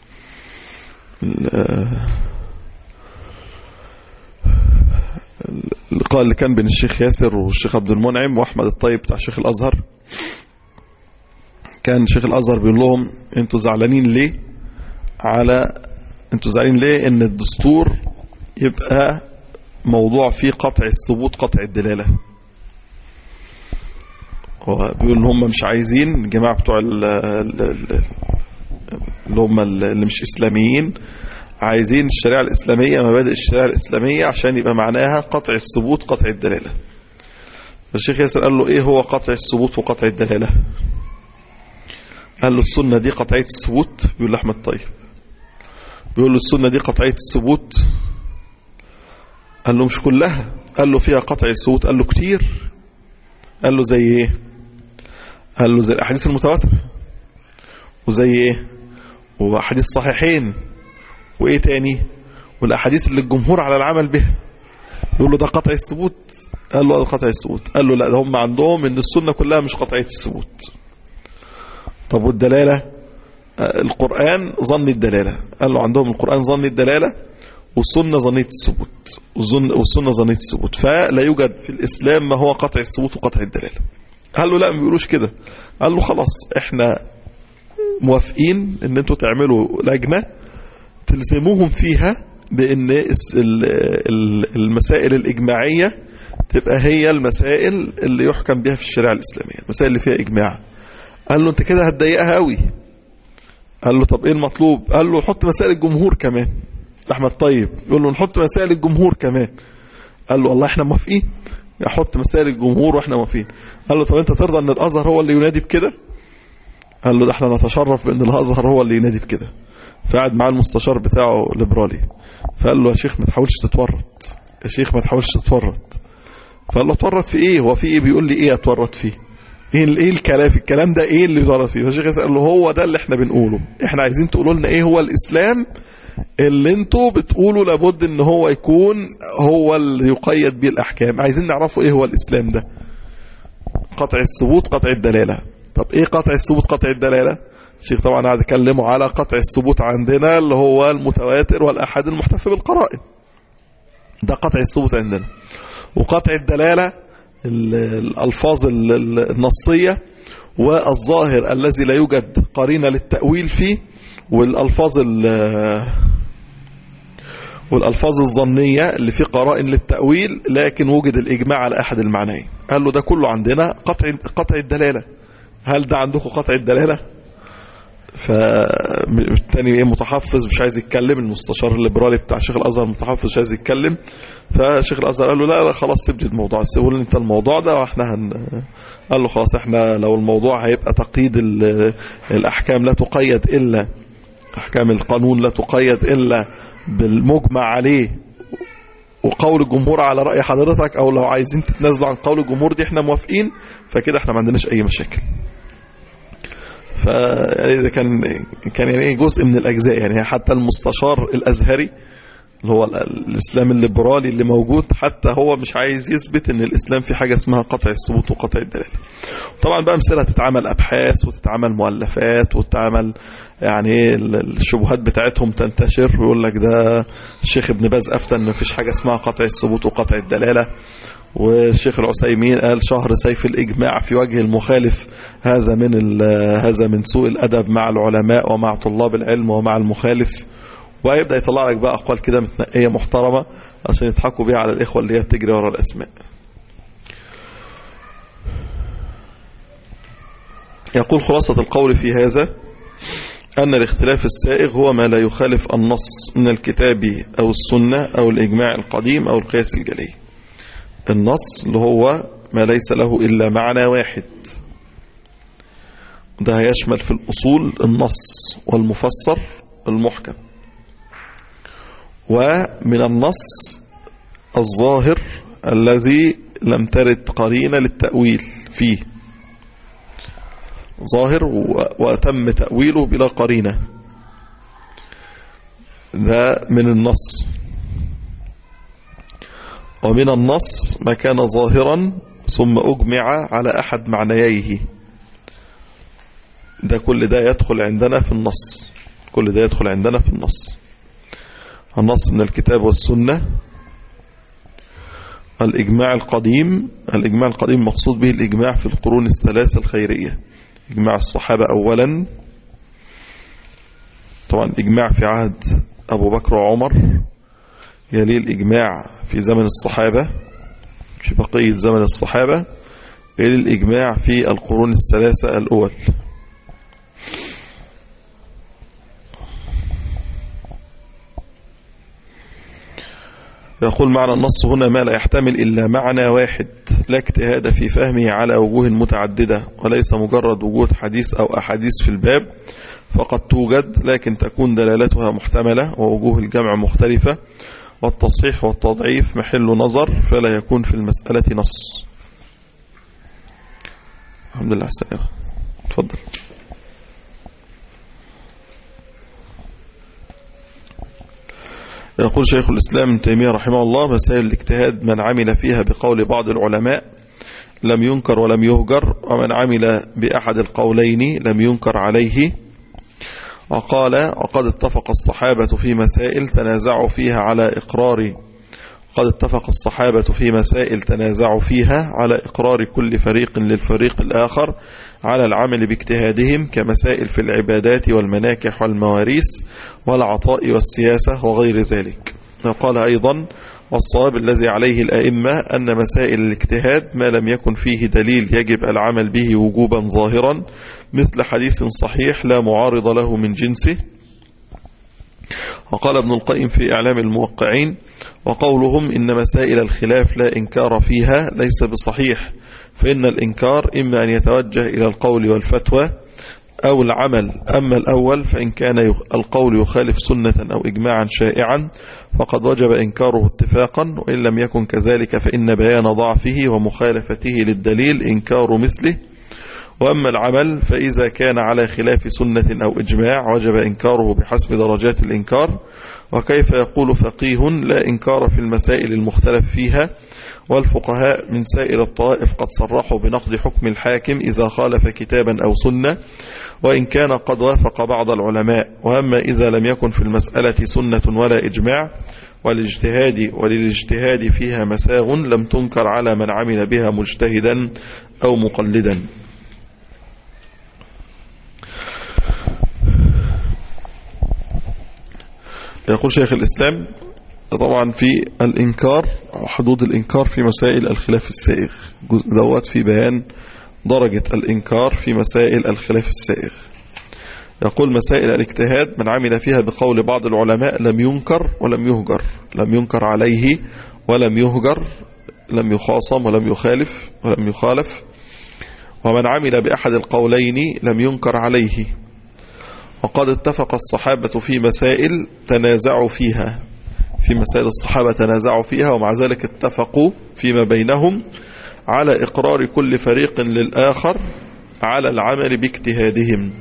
اللقاء اللي كان بين الشيخ ياسر والشيخ عبد المنعم واحمد الطيب بتاع شيخ الازهر كان شيخ الازهر بيقول لهم انتوا زعلانين ليه على انتوا زعلانين ليه ان الدستور يبقى موضوع فيه قطع الثبوت قطع الدلاله هو بيقول ان هم مش عايزين الجماعه بتوع اللي هم اللي مش اسلاميين عايزين الشريعة الإسلامية مبادئ الشريعة الإسلامية عشان يبقى معناها قطع الثبوت قطع الدلالة الشيخ ياسر قال له ايه هو قطع الثبوت وقطع الدلالة قال له السنة دي قطعية الثبوت بيقول لأحمد طيب بيقول له السنة دي قطعية الثبوت قال له مش كلها قال له فيها قطع الثبوت قال له كتير قال له زي ايه قال له زي الاحاديث المتواترة وزي ايه وحديث صحيحين وايه تاني والاحاديث اللي الجمهور على العمل بها يقول له ده قطع الثبوت قال له ده قطع الثبوت قال له لا ده هم عندهم ان السنة كلها مش قطعية الثبوت طب والدلالة آه، القرآن ظن الدلالة قال له عندهم القرآن ظن الدلالة والسنة ظنية الثبوت والظن- والسنة ظنية الثبوت فلا يوجد في الإسلام ما هو قطع الثبوت وقطع الدلالة قال له لا ما بيقولوش كده قال له خلاص احنا موافقين ان انتوا تعملوا لجنة تلزموهم فيها بان الس- ال- ال- المسائل الإجماعية تبقى هي المسائل اللي يحكم بها في الشريعة الإسلامية المسائل اللي فيها إجماع قال له انت كده هتضيقها قوي قال له طب ايه المطلوب قال له نحط مسائل الجمهور كمان احمد طيب يقول له نحط مسائل الجمهور كمان قال له والله احنا موافقين يحط مسائل الجمهور واحنا موافقين قال له طب انت ترضى ان الازهر هو اللي ينادي بكده قال له ده احنا نتشرف بان الازهر هو اللي ينادي بكده فقعد معاه المستشار بتاعه ليبرالي فقال له يا شيخ ما تحاولش تتورط يا شيخ ما تحاولش تتورط فقال له اتورط في ايه هو في ايه بيقول لي ايه اتورط فيه ايه ال- ايه الكلام الكلام ده ايه اللي يتورط فيه فالشيخ ياسر قال له هو ده اللي احنا بنقوله احنا عايزين تقولوا لنا ايه هو الاسلام اللي انتوا بتقولوا لابد ان هو يكون هو اللي يقيد بيه الاحكام عايزين نعرفوا ايه هو الاسلام ده قطع الثبوت قطع الدلاله طب ايه قطع الثبوت قطع الدلاله الشيخ طبعا قاعد يكلمه على قطع الثبوت عندنا اللي هو المتواتر والاحاد المحتفى بالقرائن ده قطع الثبوت عندنا وقطع الدلاله ال- الالفاظ ال- ال- النصيه والظاهر الذي لا يوجد قرينه للتاويل فيه والالفاظ ال- والالفاظ الظنيه اللي فيه قرائن للتاويل لكن وجد الاجماع على احد المعنيين قال له ده كله عندنا قطع قطع الدلاله هل ده عندكم قطع الدلاله فالتاني ايه متحفظ مش عايز يتكلم المستشار الليبرالي بتاع شيخ الازهر متحفظ مش عايز يتكلم فشيخ الازهر قال له لا لا خلاص سيب لي الموضوع سيبوا لي انت الموضوع ده واحنا هن قال له خلاص احنا لو الموضوع هيبقى تقييد ال- الاحكام لا تقيد الا احكام القانون لا تقيد الا بالمجمع عليه وقول الجمهور على رأي حضرتك او لو عايزين تتنازلوا عن قول الجمهور دي احنا موافقين فكده احنا ما عندناش اي مشاكل ف يعني ده كان كان يعني ايه جزء من الاجزاء يعني حتى المستشار الازهري اللي هو ال- الاسلام الليبرالي اللي موجود حتى هو مش عايز يثبت ان الاسلام في حاجه اسمها قطع الثبوت وقطع الدلاله طبعا بقى امثله تتعمل ابحاث وتتعمل مؤلفات وتتعمل يعني ايه ال- الشبهات بتاعتهم تنتشر ويقول لك ده الشيخ ابن باز افتى ان مفيش حاجه اسمها قطع الثبوت وقطع الدلاله والشيخ العثيمين قال شهر سيف الإجماع في وجه المخالف هذا من ال- هذا من سوء الأدب مع العلماء ومع طلاب العلم ومع المخالف وهيبدأ يطلع لك بقى أقوال كده متنقية محترمة عشان يضحكوا بيها على الإخوة اللي هي بتجري ورا الأسماء يقول خلاصة القول في هذا أن الاختلاف السائغ هو ما لا يخالف النص من الكتاب أو السنة أو الإجماع القديم أو القياس الجلي النص اللي هو ما ليس له إلا معنى واحد ده هيشمل في الأصول النص والمفسر المحكم ومن النص الظاهر الذي لم ترد قرينة للتأويل فيه ظاهر و- وتم تأويله بلا قرينة ده من النص ومن النص ما كان ظاهرا ثم أجمع على أحد معنييه ده كل ده يدخل عندنا في النص كل ده يدخل عندنا في النص النص من الكتاب والسنة الإجماع القديم الإجماع القديم مقصود به الإجماع في القرون الثلاثة الخيرية إجماع الصحابة أولا طبعا إجماع في عهد أبو بكر وعمر يلي الإجماع في زمن الصحابة في بقية زمن الصحابة يلي الإجماع في القرون الثلاثة الأول يقول معنى النص هنا ما لا يحتمل إلا معنى واحد لا اجتهاد في فهمه على وجوه متعددة وليس مجرد وجود حديث أو أحاديث في الباب فقد توجد لكن تكون دلالتها محتملة ووجوه الجمع مختلفة والتصحيح والتضعيف محل نظر فلا يكون في المسألة نص الحمد لله السلام تفضل يقول شيخ الإسلام ابن تيمية رحمه الله مسائل الاجتهاد من عمل فيها بقول بعض العلماء لم ينكر ولم يهجر ومن عمل بأحد القولين لم ينكر عليه وقال وقد اتفق الصحابة في مسائل تنازعوا فيها على إقرار قد اتفق الصحابة في مسائل تنازعوا فيها على إقرار كل فريق للفريق الآخر على العمل باجتهادهم كمسائل في العبادات والمناكح والمواريث والعطاء والسياسة وغير ذلك وقال أيضا والصواب الذي عليه الأئمة أن مسائل الاجتهاد ما لم يكن فيه دليل يجب العمل به وجوبا ظاهرا مثل حديث صحيح لا معارض له من جنسه وقال ابن القيم في إعلام الموقعين وقولهم إن مسائل الخلاف لا إنكار فيها ليس بصحيح فإن الإنكار إما أن يتوجه إلى القول والفتوى أو العمل أما الأول فإن كان القول يخالف سنة أو إجماعا شائعا فقد وجب إنكاره اتفاقا وإن لم يكن كذلك فإن بيان ضعفه ومخالفته للدليل إنكار مثله وأما العمل فإذا كان على خلاف سنة أو إجماع وجب إنكاره بحسب درجات الإنكار وكيف يقول فقيه لا إنكار في المسائل المختلف فيها والفقهاء من سائر الطائف قد صرحوا بنقد حكم الحاكم إذا خالف كتابا أو سنة وإن كان قد وافق بعض العلماء وأما إذا لم يكن في المسألة سنة ولا إجماع والاجتهاد وللاجتهاد فيها مساغ لم تنكر على من عمل بها مجتهدا أو مقلدا يقول شيخ الإسلام طبعا في الإنكار أو حدود الإنكار في مسائل الخلاف السائغ جزء دوت في بيان درجة الإنكار في مسائل الخلاف السائغ يقول مسائل الاجتهاد من عمل فيها بقول بعض العلماء لم ينكر ولم يهجر لم ينكر عليه ولم يهجر لم يخاصم ولم يخالف ولم يخالف ومن عمل بأحد القولين لم ينكر عليه وقد اتفق الصحابة في مسائل تنازعوا فيها في مسائل الصحابة تنازعوا فيها ومع ذلك اتفقوا فيما بينهم على إقرار كل فريق للآخر على العمل باجتهادهم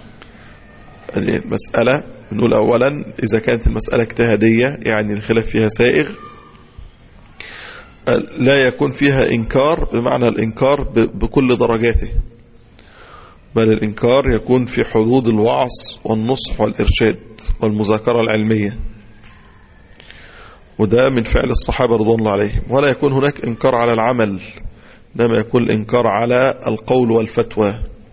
المسألة نقول أولا إذا كانت المسألة اجتهادية يعني الخلاف فيها سائغ لا يكون فيها إنكار بمعنى الإنكار بكل درجاته بل الإنكار يكون في حدود الوعظ والنصح والإرشاد والمذاكرة العلمية وده من فعل الصحابة رضوان الله عليهم ولا يكون هناك إنكار على العمل إنما يكون الإنكار على القول والفتوى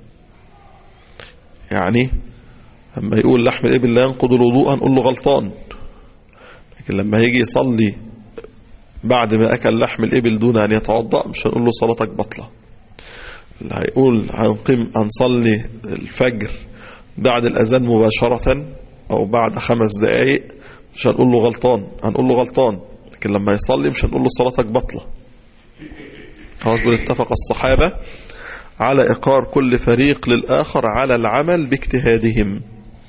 يعني لما يقول لحم الإبل لا ينقض الوضوء هنقول له غلطان لكن لما يجي يصلي بعد ما أكل لحم الإبل دون أن يتوضأ مش هنقول له صلاتك بطلة اللي هيقول هنقيم هنصلي الفجر بعد الأذان مباشرة أو بعد خمس دقائق مش هنقول له غلطان هنقول له غلطان لكن لما يصلي مش هنقول له صلاتك بطلة خلاص بقول اتفق الصحابة على إقرار كل فريق للآخر على العمل باجتهادهم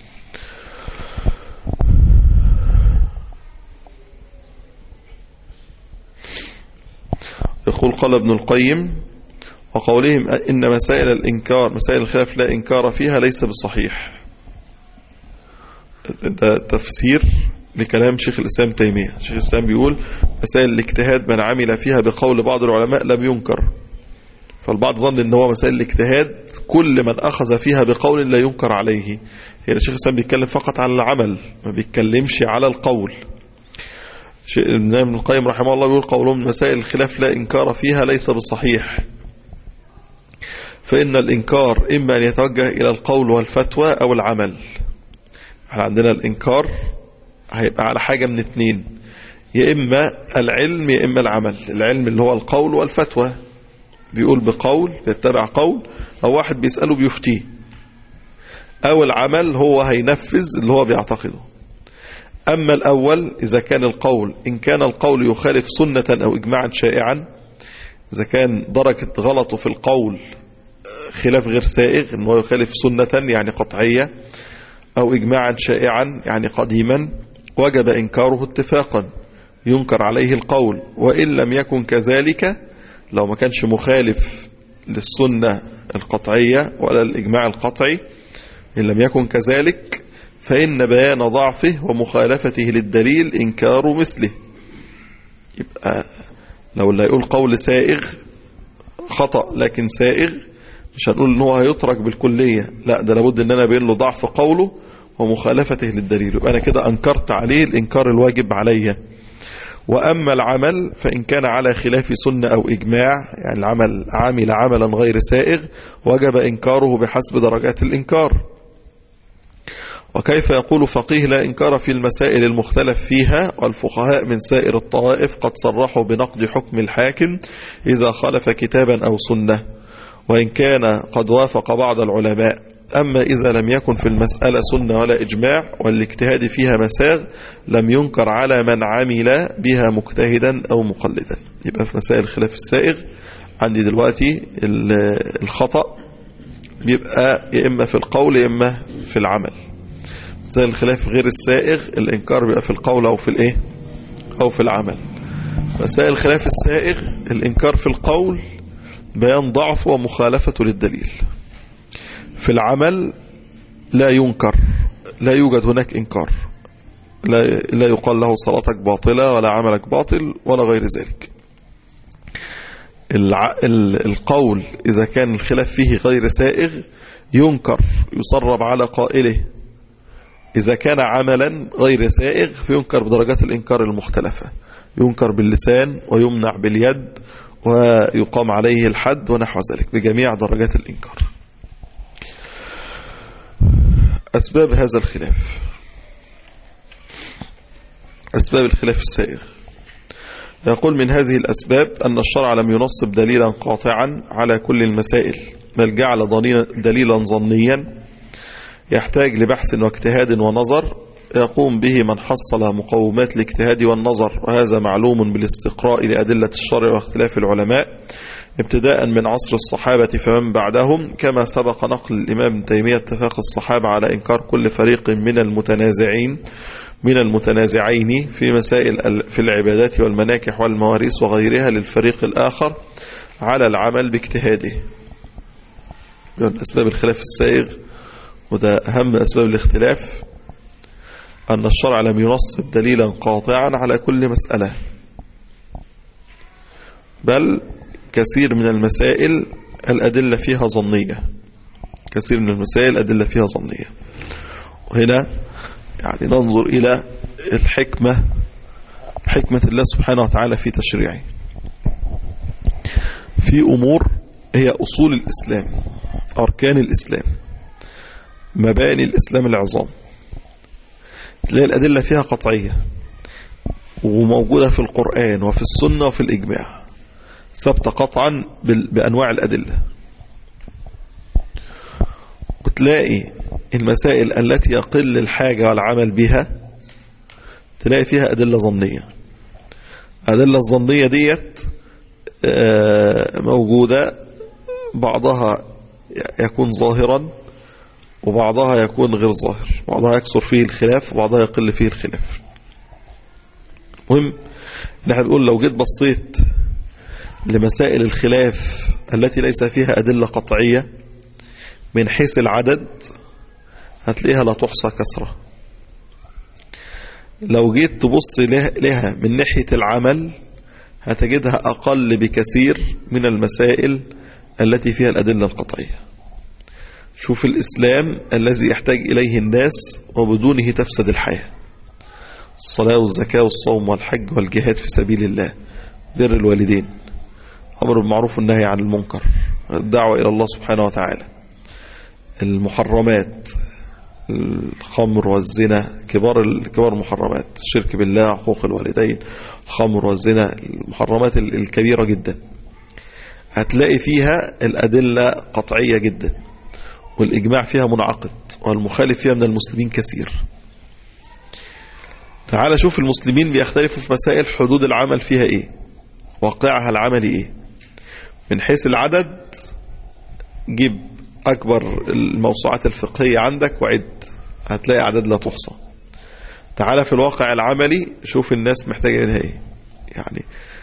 يقول قال ابن القيم وقولهم إن مسائل الإنكار مسائل الخلاف لا إنكار فيها ليس بالصحيح ده تفسير لكلام شيخ الإسلام تيمية شيخ الإسلام بيقول مسائل الاجتهاد من عمل فيها بقول بعض العلماء لم ينكر فالبعض ظن ان هو مسائل الاجتهاد كل من أخذ فيها بقول لا ينكر عليه هنا الشيخ الإسلام بيتكلم فقط عن العمل ما بيتكلمش على القول ابن القيم رحمه الله بيقول قولهم مسائل الخلاف لا إنكار فيها ليس بصحيح فإن الإنكار إما أن يتوجه إلى القول والفتوى أو العمل احنا عندنا الإنكار هيبقى على حاجة من اتنين يا إما العلم يا إما العمل العلم اللي هو القول والفتوى بيقول بقول بيتبع قول أو واحد بيسأله بيفتيه أو العمل هو هينفذ اللي هو بيعتقده أما الأول إذا كان القول إن كان القول يخالف سنة أو إجماعا شائعا إذا كان درجة غلطه في القول خلاف غير سائغ أنه يخالف سنة يعني قطعية أو إجماعا شائعا يعني قديما وجب إنكاره اتفاقا ينكر عليه القول وإن لم يكن كذلك لو ما كانش مخالف للسنة القطعية ولا الإجماع القطعي إن لم يكن كذلك فإن بيان ضعفه ومخالفته للدليل إنكار مثله يبقى لو اللي يقول قول سائغ خطأ لكن سائغ مش هنقول ان هو هيترك بالكلية لا ده لابد ان انا بين له ضعف قوله ومخالفته للدليل يبقى انا كده انكرت عليه الانكار الواجب عليا واما العمل فان كان على خلاف سنة او اجماع يعني العمل عمل عملا غير سائغ وجب انكاره بحسب درجات الانكار وكيف يقول فقيه لا إنكار في المسائل المختلف فيها والفقهاء من سائر الطوائف قد صرحوا بنقد حكم الحاكم إذا خالف كتابا أو سنة وإن كان قد وافق بعض العلماء أما إذا لم يكن في المسألة سنة ولا إجماع والاجتهاد فيها مساغ لم ينكر على من عمل بها مجتهدا أو مقلدا يبقى في مسائل خلاف السائغ عندي دلوقتي الخطأ بيبقى يا إما في القول يا إما في العمل زي الخلاف غير السائغ الإنكار بيبقى في القول أو في الإيه أو في العمل مسائل الخلاف السائغ الإنكار في القول بيان ضعف ومخالفته للدليل في العمل لا ينكر لا يوجد هناك إنكار لا, لا يقال له صلاتك باطلة ولا عملك باطل ولا غير ذلك الع... القول إذا كان الخلاف فيه غير سائغ ينكر يصرب على قائله إذا كان عملا غير سائغ فينكر بدرجات الإنكار المختلفة ينكر باللسان ويمنع باليد ويقام عليه الحد ونحو ذلك بجميع درجات الإنكار أسباب هذا الخلاف أسباب الخلاف السائغ يقول من هذه الأسباب أن الشرع لم ينصب دليلا قاطعا على كل المسائل بل جعل دليلا ظنيا يحتاج لبحث واجتهاد ونظر يقوم به من حصل مقومات الاجتهاد والنظر وهذا معلوم بالاستقراء لأدلة الشرع واختلاف العلماء ابتداء من عصر الصحابة فمن بعدهم كما سبق نقل الإمام تيمية اتفاق الصحابة على إنكار كل فريق من المتنازعين من المتنازعين في مسائل في العبادات والمناكح والمواريث وغيرها للفريق الآخر على العمل باجتهاده من أسباب الخلاف السائغ وده أهم أسباب الاختلاف أن الشرع لم ينصب دليلا قاطعا على كل مسألة بل كثير من المسائل الأدلة فيها ظنية كثير من المسائل الأدلة فيها ظنية وهنا يعني ننظر إلى الحكمة حكمة الله سبحانه وتعالى في تشريعه في أمور هي أصول الإسلام أركان الإسلام مباني الإسلام العظام تلاقي الأدلة فيها قطعية وموجودة في القرآن وفي السنة وفي الإجماع ثبت قطعا بأنواع الأدلة وتلاقي المسائل التي يقل الحاجة والعمل بها تلاقي فيها أدلة ظنية أدلة الظنية ديت موجودة بعضها يكون ظاهرا وبعضها يكون غير ظاهر بعضها يكثر فيه الخلاف وبعضها يقل فيه الخلاف مهم نحن بنقول لو جيت بصيت لمسائل الخلاف التي ليس فيها أدلة قطعية من حيث العدد هتلاقيها لا تحصى كسرة لو جيت تبص لها من ناحية العمل هتجدها أقل بكثير من المسائل التي فيها الأدلة القطعية شوف الإسلام الذي يحتاج إليه الناس وبدونه تفسد الحياة الصلاة والزكاة والصوم والحج والجهاد في سبيل الله بر الوالدين أمر بالمعروف والنهي عن المنكر الدعوة إلى الله سبحانه وتعالى المحرمات الخمر والزنا كبار كبار المحرمات الشرك بالله حقوق الوالدين الخمر والزنا المحرمات الكبيرة جدا هتلاقي فيها الأدلة قطعية جدا والإجماع فيها منعقد والمخالف فيها من المسلمين كثير تعال شوف المسلمين بيختلفوا في مسائل حدود العمل فيها ايه واقعها العملي ايه من حيث العدد جيب أكبر الموسوعات الفقهية عندك وعد هتلاقي أعداد لا تحصى تعالى في الواقع العملي شوف الناس محتاجة منها ايه يعني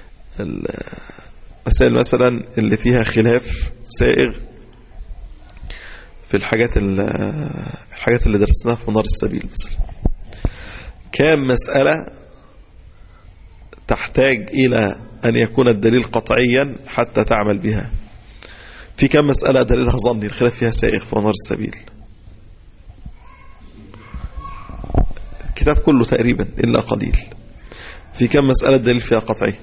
المسائل مثلا اللي فيها خلاف سائغ في الحاجات الحاجات اللي درسناها في منار السبيل مثلا كام مسألة تحتاج إلى أن يكون الدليل قطعيا حتى تعمل بها في كم مسألة دليلها ظني الخلاف فيها سائغ في منار السبيل الكتاب كله تقريبا إلا قليل في كم مسألة دليل فيها قطعي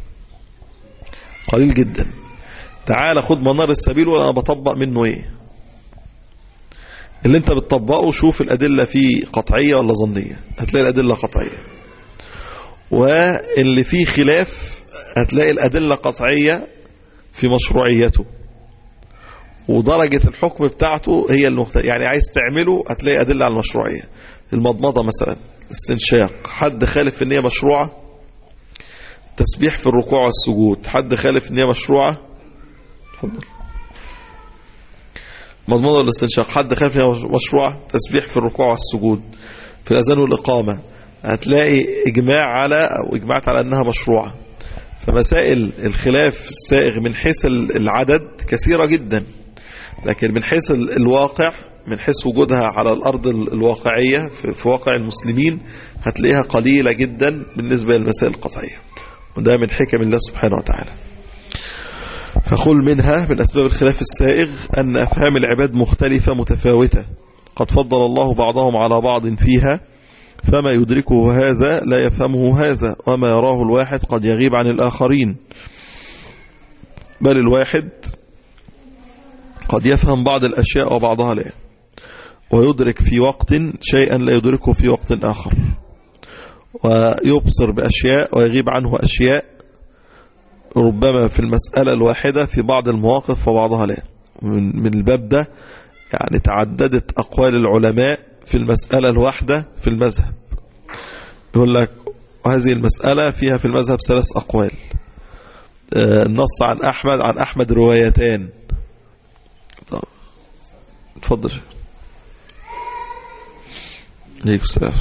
قليل جدا تعال خد منار السبيل وانا بطبق منه ايه اللي انت بتطبقه شوف الادلة فيه قطعية ولا ظنية هتلاقي الادلة قطعية واللي فيه خلاف هتلاقي الادلة قطعية في مشروعيته ودرجة الحكم بتاعته هي المختلفة يعني عايز تعمله هتلاقي أدلة على المشروعية المضمضة مثلا استنشاق حد خالف ان هي مشروعة تسبيح في الركوع والسجود حد خالف ان هي مشروعة اتفضل مضمضة والاستنشاق حد خالف ان هي مشروعة تسبيح في الركوع والسجود في الأذان والإقامة هتلاقي إجماع على أو إجماعات على أنها مشروعة فمسائل الخلاف السائغ من حيث العدد كثيرة جدا لكن من حيث الواقع من حيث وجودها على الأرض الواقعية في واقع المسلمين هتلاقيها قليلة جدا بالنسبة للمسائل القطعية وده من حكم الله سبحانه وتعالى أقول منها من أسباب الخلاف السائغ أن أفهام العباد مختلفة متفاوتة قد فضل الله بعضهم على بعض فيها فما يدركه هذا لا يفهمه هذا وما يراه الواحد قد يغيب عن الآخرين بل الواحد قد يفهم بعض الأشياء وبعضها لا ويدرك في وقت شيئا لا يدركه في وقت آخر ويبصر بأشياء ويغيب عنه أشياء ربما في المسألة الواحدة في بعض المواقف وبعضها لا من, من الباب ده يعني تعددت أقوال العلماء في المسألة الواحدة في المذهب يقول لك وهذه المسألة فيها في المذهب ثلاث أقوال النص عن أحمد عن أحمد روايتان تفضل عليكم السلام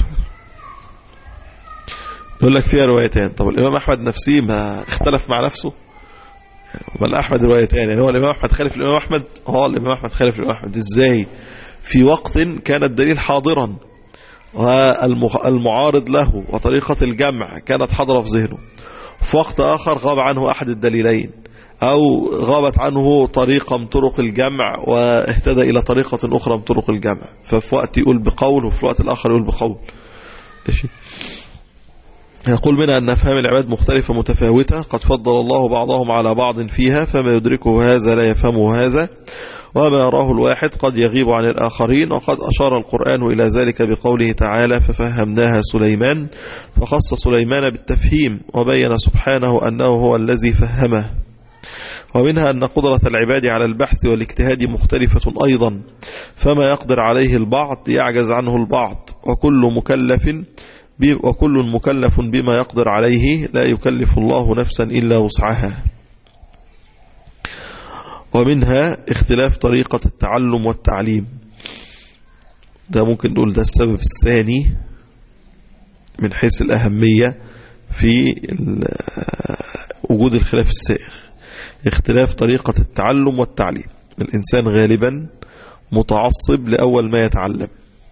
يقول لك فيها روايتين طب الإمام أحمد نفسه ما اختلف مع نفسه بل أحمد روايتين يعني هو الإمام أحمد خالف الإمام أحمد هو الإمام أحمد خالف الإمام أحمد إزاي في وقت كان الدليل حاضرا والمعارض له وطريقة الجمع كانت حاضرة في ذهنه في وقت آخر غاب عنه أحد الدليلين أو غابت عنه طريقة من طرق الجمع واهتدى إلى طريقة أخرى من طرق الجمع ففي وقت يقول بقول وفي الوقت الآخر يقول بقول ماشي يقول منها أن أفهام العباد مختلفة متفاوتة قد فضل الله بعضهم على بعض فيها فما يدركه هذا لا يفهمه هذا وما يراه الواحد قد يغيب عن الآخرين وقد أشار القرآن إلى ذلك بقوله تعالى ففهمناها سليمان فخص سليمان بالتفهيم وبين سبحانه أنه هو الذي فهمه ومنها أن قدرة العباد على البحث والاجتهاد مختلفة أيضا فما يقدر عليه البعض يعجز عنه البعض وكل مكلف وكل مكلف بما يقدر عليه لا يكلف الله نفسا إلا وسعها ومنها اختلاف طريقة التعلم والتعليم ده ممكن نقول ده السبب الثاني من حيث الأهمية في وجود الخلاف السائغ اختلاف طريقة التعلم والتعليم الإنسان غالبا متعصب لأول ما يتعلم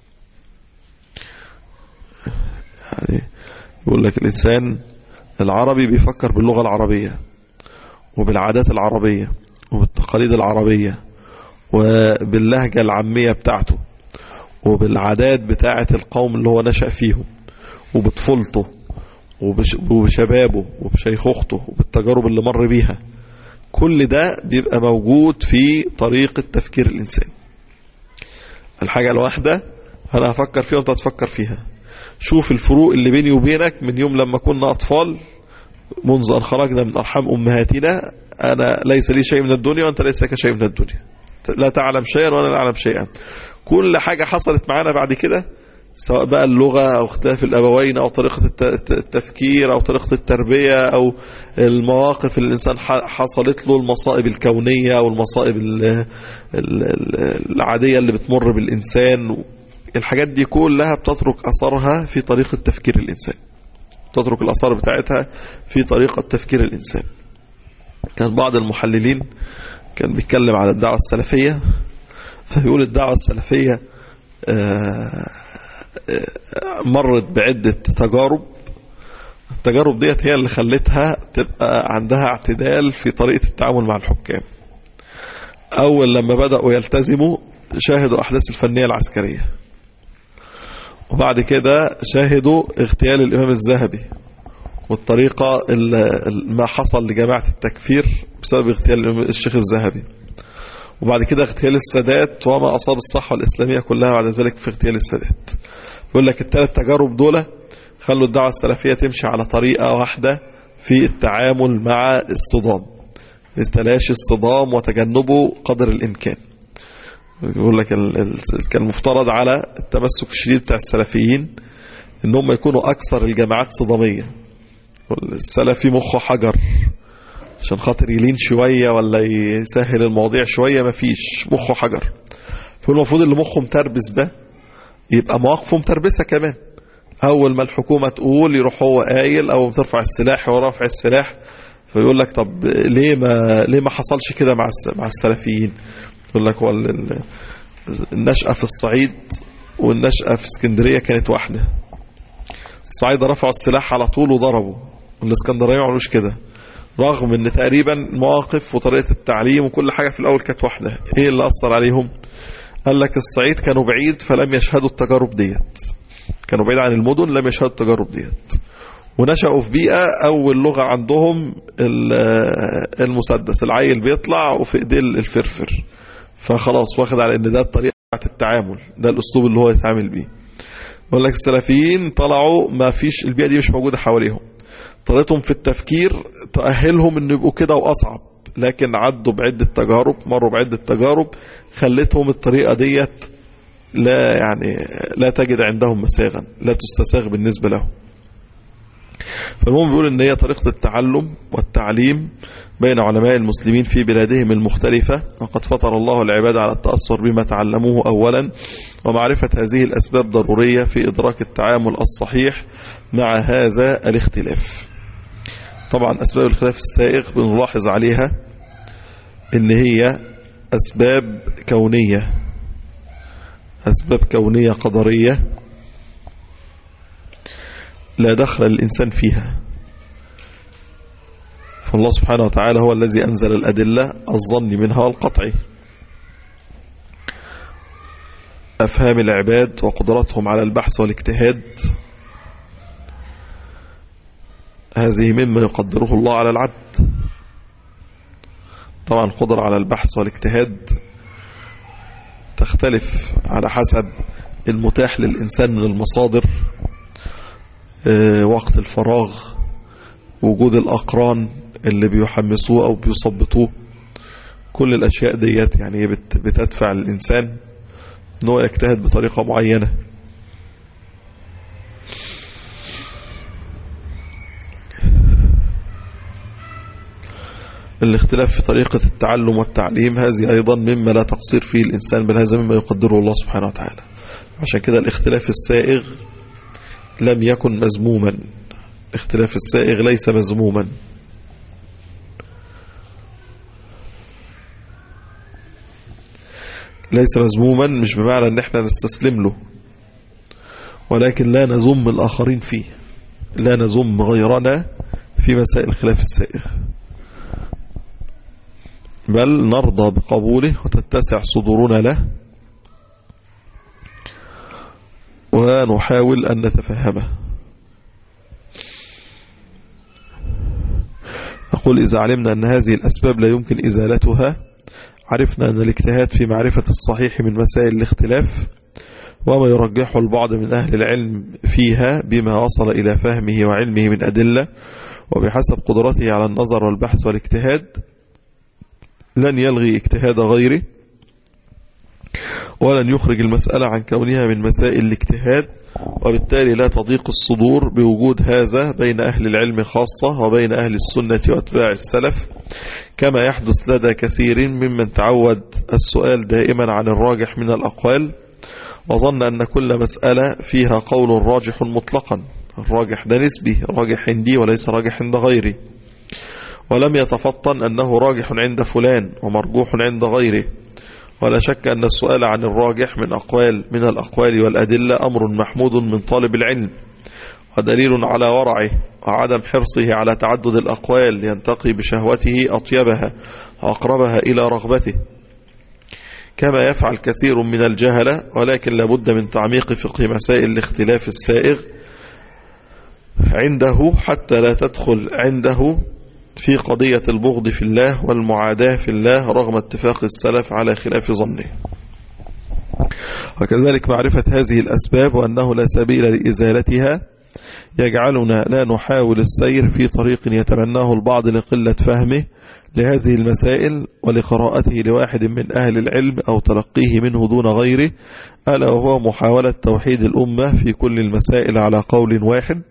يعني يقول لك الإنسان العربي بيفكر باللغة العربية وبالعادات العربية وبالتقاليد العربية وباللهجة العامية بتاعته وبالعادات بتاعة القوم اللي هو نشأ فيهم وبطفولته وبشبابه وبشيخوخته وبالتجارب اللي مر بيها كل ده بيبقى موجود في طريقة تفكير الإنسان الحاجة الواحدة أنا هفكر فيها وأنت هتفكر فيها شوف الفروق اللي بيني وبينك من يوم لما كنا أطفال منذ أن خرجنا من أرحام أمهاتنا أنا ليس لي شيء من الدنيا وأنت ليس لك شيء من الدنيا لا تعلم شيئا وأنا لا أعلم شيئا كل حاجة حصلت معانا بعد كده سواء بقى اللغة أو اختلاف الأبوين أو طريقة الت- التفكير أو طريقة التربية أو المواقف اللي الإنسان ح- حصلت له المصائب الكونية أو المصائب ال- ال- ال- العادية اللي بتمر بالإنسان الحاجات دي كلها بتترك أثرها في طريقة تفكير الإنسان تترك الأثار بتاعتها في طريقة تفكير الإنسان كان بعض المحللين كان بيتكلم على الدعوة السلفية فبيقول الدعوة السلفية آه، آه، مرت بعدة تجارب التجارب ديت هي اللي خلتها تبقى عندها اعتدال في طريقة التعامل مع الحكام أول لما بدأوا يلتزموا شاهدوا أحداث الفنية العسكرية وبعد كده شاهدوا اغتيال الإمام الذهبي والطريقة ال- ما حصل لجماعة التكفير بسبب اغتيال الإمام- الشيخ الذهبي وبعد كده اغتيال السادات وما أصاب الصحوة الإسلامية كلها بعد ذلك في اغتيال السادات يقول لك الثلاث تجارب دول خلوا الدعوة السلفية تمشي على طريقة واحدة في التعامل مع الصدام تلاشي الصدام وتجنبه قدر الإمكان يقول لك ال- ال- كان مفترض على التمسك الشديد بتاع السلفيين ان هم يكونوا اكثر الجماعات صداميه السلفي مخه حجر عشان خاطر يلين شويه ولا يسهل المواضيع شويه مفيش مخه حجر فالمفروض اللي مخه متربس ده يبقى مواقفه متربسه كمان اول ما الحكومه تقول يروح هو قايل او بترفع السلاح هو رافع السلاح فيقول لك طب ليه ما ليه ما حصلش كده مع الس- مع السلفيين يقول لك هو ال- ال- النشأة في الصعيد والنشأة في اسكندرية كانت واحدة الصعيدة رفعوا السلاح على طول وضربوا الاسكندرية ما عملوش كده رغم ان تقريبا المواقف وطريقة التعليم وكل حاجة في الاول كانت واحدة ايه اللي اثر عليهم قال لك الصعيد كانوا بعيد فلم يشهدوا التجارب ديت كانوا بعيد عن المدن لم يشهدوا التجارب ديت ونشأوا في بيئة أول لغة عندهم ال- المسدس العيل بيطلع وفي إيديه الفرفر فخلاص واخد على إن ده الطريقة بتاعت التعامل ده الأسلوب اللي هو يتعامل بيه يقول لك السلفيين طلعوا ما فيش البيئة دي مش موجودة حواليهم طريقتهم في التفكير تأهلهم إن يبقوا كده وأصعب لكن عدوا بعدة تجارب مروا بعدة تجارب خلتهم الطريقة ديت لا يعني لا تجد عندهم مساغا لا تستساغ بالنسبة لهم فالمهم بيقول ان هي طريقة التعلم والتعليم بين علماء المسلمين في بلادهم المختلفة وقد فطر الله العباد على التأثر بما تعلموه أولا ومعرفة هذه الأسباب ضرورية في إدراك التعامل الصحيح مع هذا الاختلاف طبعا أسباب الخلاف السائغ بنلاحظ عليها ان هي أسباب كونية أسباب كونية قدرية لا دخل الإنسان فيها فالله سبحانه وتعالى هو الذي أنزل الأدلة الظن منها والقطعي أفهام العباد وقدرتهم على البحث والاجتهاد هذه مما يقدره الله على العبد طبعا قدر على البحث والاجتهاد تختلف على حسب المتاح للإنسان من المصادر وقت الفراغ وجود الأقران اللي بيحمسوه أو بيصبطوه كل الأشياء ديت يعني بتدفع الإنسان أنه يجتهد بطريقة معينة الاختلاف في طريقة التعلم والتعليم هذه أيضا مما لا تقصير فيه الإنسان بل هذا مما يقدره الله سبحانه وتعالى عشان كده الاختلاف السائغ لم يكن مذموما الاختلاف السائغ ليس مذموما ليس مذموما مش بمعنى ان احنا نستسلم له ولكن لا نذم الآخرين فيه لا نذم غيرنا في مسائل الخلاف السائغ بل نرضى بقبوله وتتسع صدورنا له ونحاول أن نتفهمه أقول إذا علمنا أن هذه الأسباب لا يمكن إزالتها عرفنا أن الاجتهاد في معرفة الصحيح من مسائل الاختلاف وما يرجحه البعض من أهل العلم فيها بما وصل إلى فهمه وعلمه من أدلة وبحسب قدرته على النظر والبحث والاجتهاد لن يلغي اجتهاد غيره ولن يخرج المسألة عن كونها من مسائل الاجتهاد وبالتالي لا تضيق الصدور بوجود هذا بين أهل العلم خاصة وبين أهل السنة واتباع السلف كما يحدث لدى كثير ممن تعود السؤال دائما عن الراجح من الأقوال وظن أن كل مسألة فيها قول راجح مطلقا الراجح ده نسبي راجح عندي وليس راجح عند غيري ولم يتفطن أنه راجح عند فلان ومرجوح عند غيره ولا شك أن السؤال عن الراجح من أقوال من الأقوال والأدلة أمر محمود من طالب العلم ودليل على ورعه وعدم حرصه على تعدد الأقوال ينتقي بشهوته أطيبها وأقربها إلى رغبته كما يفعل كثير من الجهلة ولكن لابد من تعميق فقه مسائل الاختلاف السائغ عنده حتى لا تدخل عنده في قضية البغض في الله والمعاداة في الله رغم اتفاق السلف على خلاف ظنه وكذلك معرفة هذه الأسباب وأنه لا سبيل لإزالتها يجعلنا لا نحاول السير في طريق يتمناه البعض لقلة فهمه لهذه المسائل ولقراءته لواحد من أهل العلم أو تلقيه منه دون غيره ألا وهو محاولة توحيد الأمة في كل المسائل على قول واحد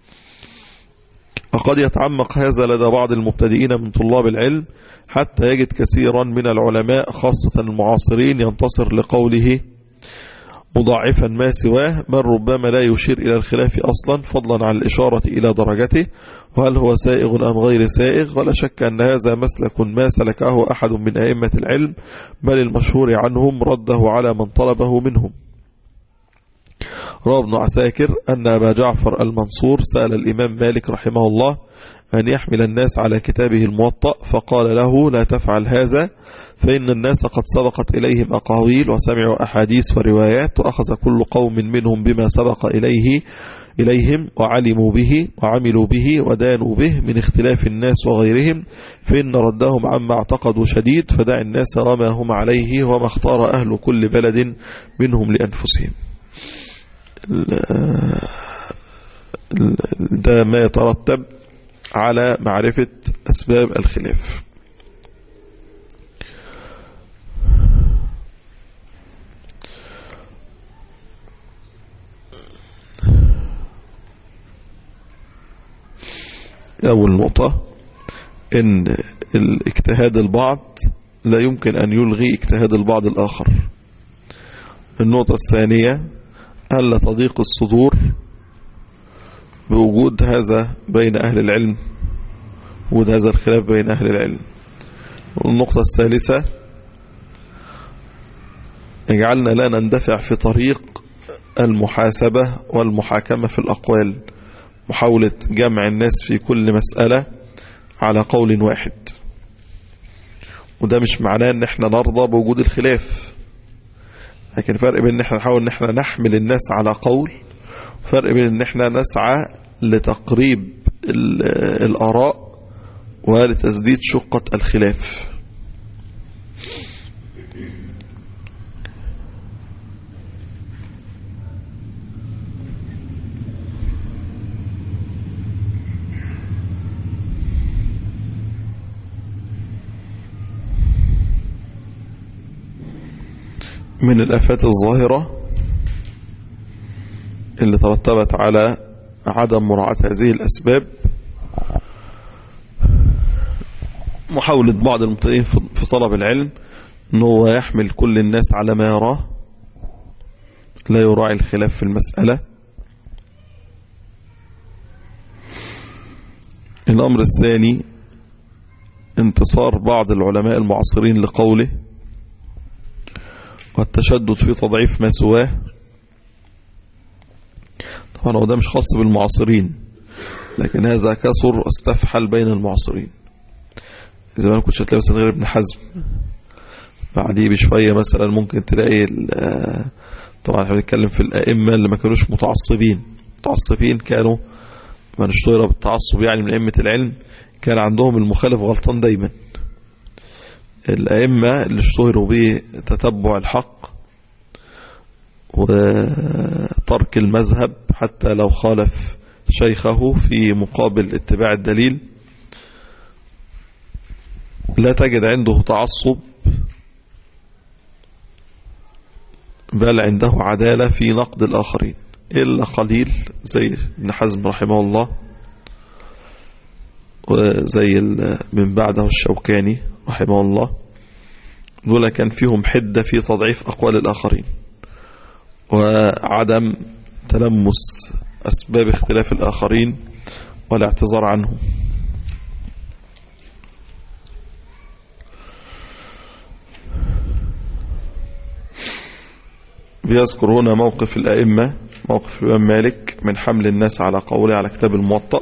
وقد يتعمق هذا لدى بعض المبتدئين من طلاب العلم حتى يجد كثيرا من العلماء خاصة المعاصرين ينتصر لقوله مضاعفا ما سواه بل ربما لا يشير إلى الخلاف أصلا فضلا عن الإشارة إلى درجته وهل هو سائغ أم غير سائغ ولا شك أن هذا مسلك ما سلكه أحد من أئمة العلم بل المشهور عنهم رده على من طلبه منهم روى ابن عساكر أن أبا جعفر المنصور سأل الإمام مالك رحمه الله أن يحمل الناس على كتابه الموطأ فقال له لا تفعل هذا فإن الناس قد سبقت إليهم أقاويل وسمعوا أحاديث وروايات وأخذ كل قوم منهم بما سبق إليه إليهم وعلموا به وعملوا به ودانوا به من اختلاف الناس وغيرهم فإن ردهم عما اعتقدوا شديد فدع الناس وما هم عليه وما اختار أهل كل بلد منهم لأنفسهم ده ما يترتب على معرفة أسباب الخلاف أول نقطة إن الاجتهاد البعض لا يمكن أن يلغي اجتهاد البعض الآخر النقطة الثانية ألا تضيق الصدور بوجود هذا بين أهل العلم وجود هذا الخلاف بين أهل العلم والنقطة الثالثة يجعلنا لا نندفع في طريق المحاسبة والمحاكمة في الأقوال محاولة جمع الناس في كل مسألة على قول واحد وده مش معناه ان احنا نرضى بوجود الخلاف لكن فرق بين ان احنا نحاول ان احنا نحمل الناس على قول فرق بين ان احنا نسعى لتقريب الآراء ولتسديد شقة الخلاف من الآفات الظاهرة اللي ترتبت على عدم مراعاة هذه الأسباب محاولة بعض المبتدئين في طلب العلم أنه يحمل كل الناس على ما يراه لا يراعي الخلاف في المسألة الأمر الثاني انتصار بعض العلماء المعاصرين لقوله والتشدد في تضعيف ما سواه طبعا هو ده مش خاص بالمعاصرين لكن هذا كثر واستفحل بين المعاصرين زمان كنت هتلاقي مثلا غير ابن حزم بعديه بشوية مثلا ممكن تلاقي طبعا احنا بنتكلم في الأئمة اللي ما كانوش متعصبين متعصبين كانوا من اشتهر بالتعصب يعني من أئمة العلم كان عندهم المخالف غلطان دايما الأئمة اللي اشتهروا بتتبع الحق وترك المذهب حتى لو خالف شيخه في مقابل اتباع الدليل لا تجد عنده تعصب بل عنده عدالة في نقد الآخرين إلا قليل زي ابن حزم رحمه الله وزي من بعده الشوكاني رحمه الله دول كان فيهم حدة في تضعيف أقوال الآخرين وعدم تلمس أسباب اختلاف الآخرين والاعتذار عنهم بيذكر هنا موقف الأئمة موقف الإمام مالك من حمل الناس على قوله على كتاب الموطأ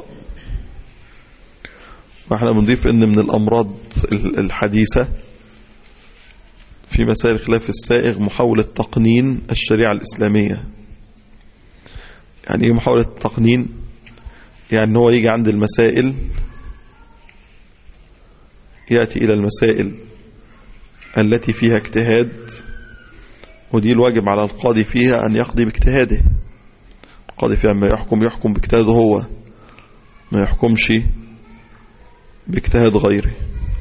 واحنا بنضيف ان من الأمراض الحديثة في مسائل خلاف السائغ محاولة تقنين الشريعة الإسلامية يعني ايه محاولة التقنين يعني هو يجي عند المسائل يأتي إلى المسائل التي فيها اجتهاد ودي الواجب على القاضي فيها أن يقضي باجتهاده القاضي فيها ما يحكم يحكم باجتهاده هو ما يحكمش باجتهاد غيره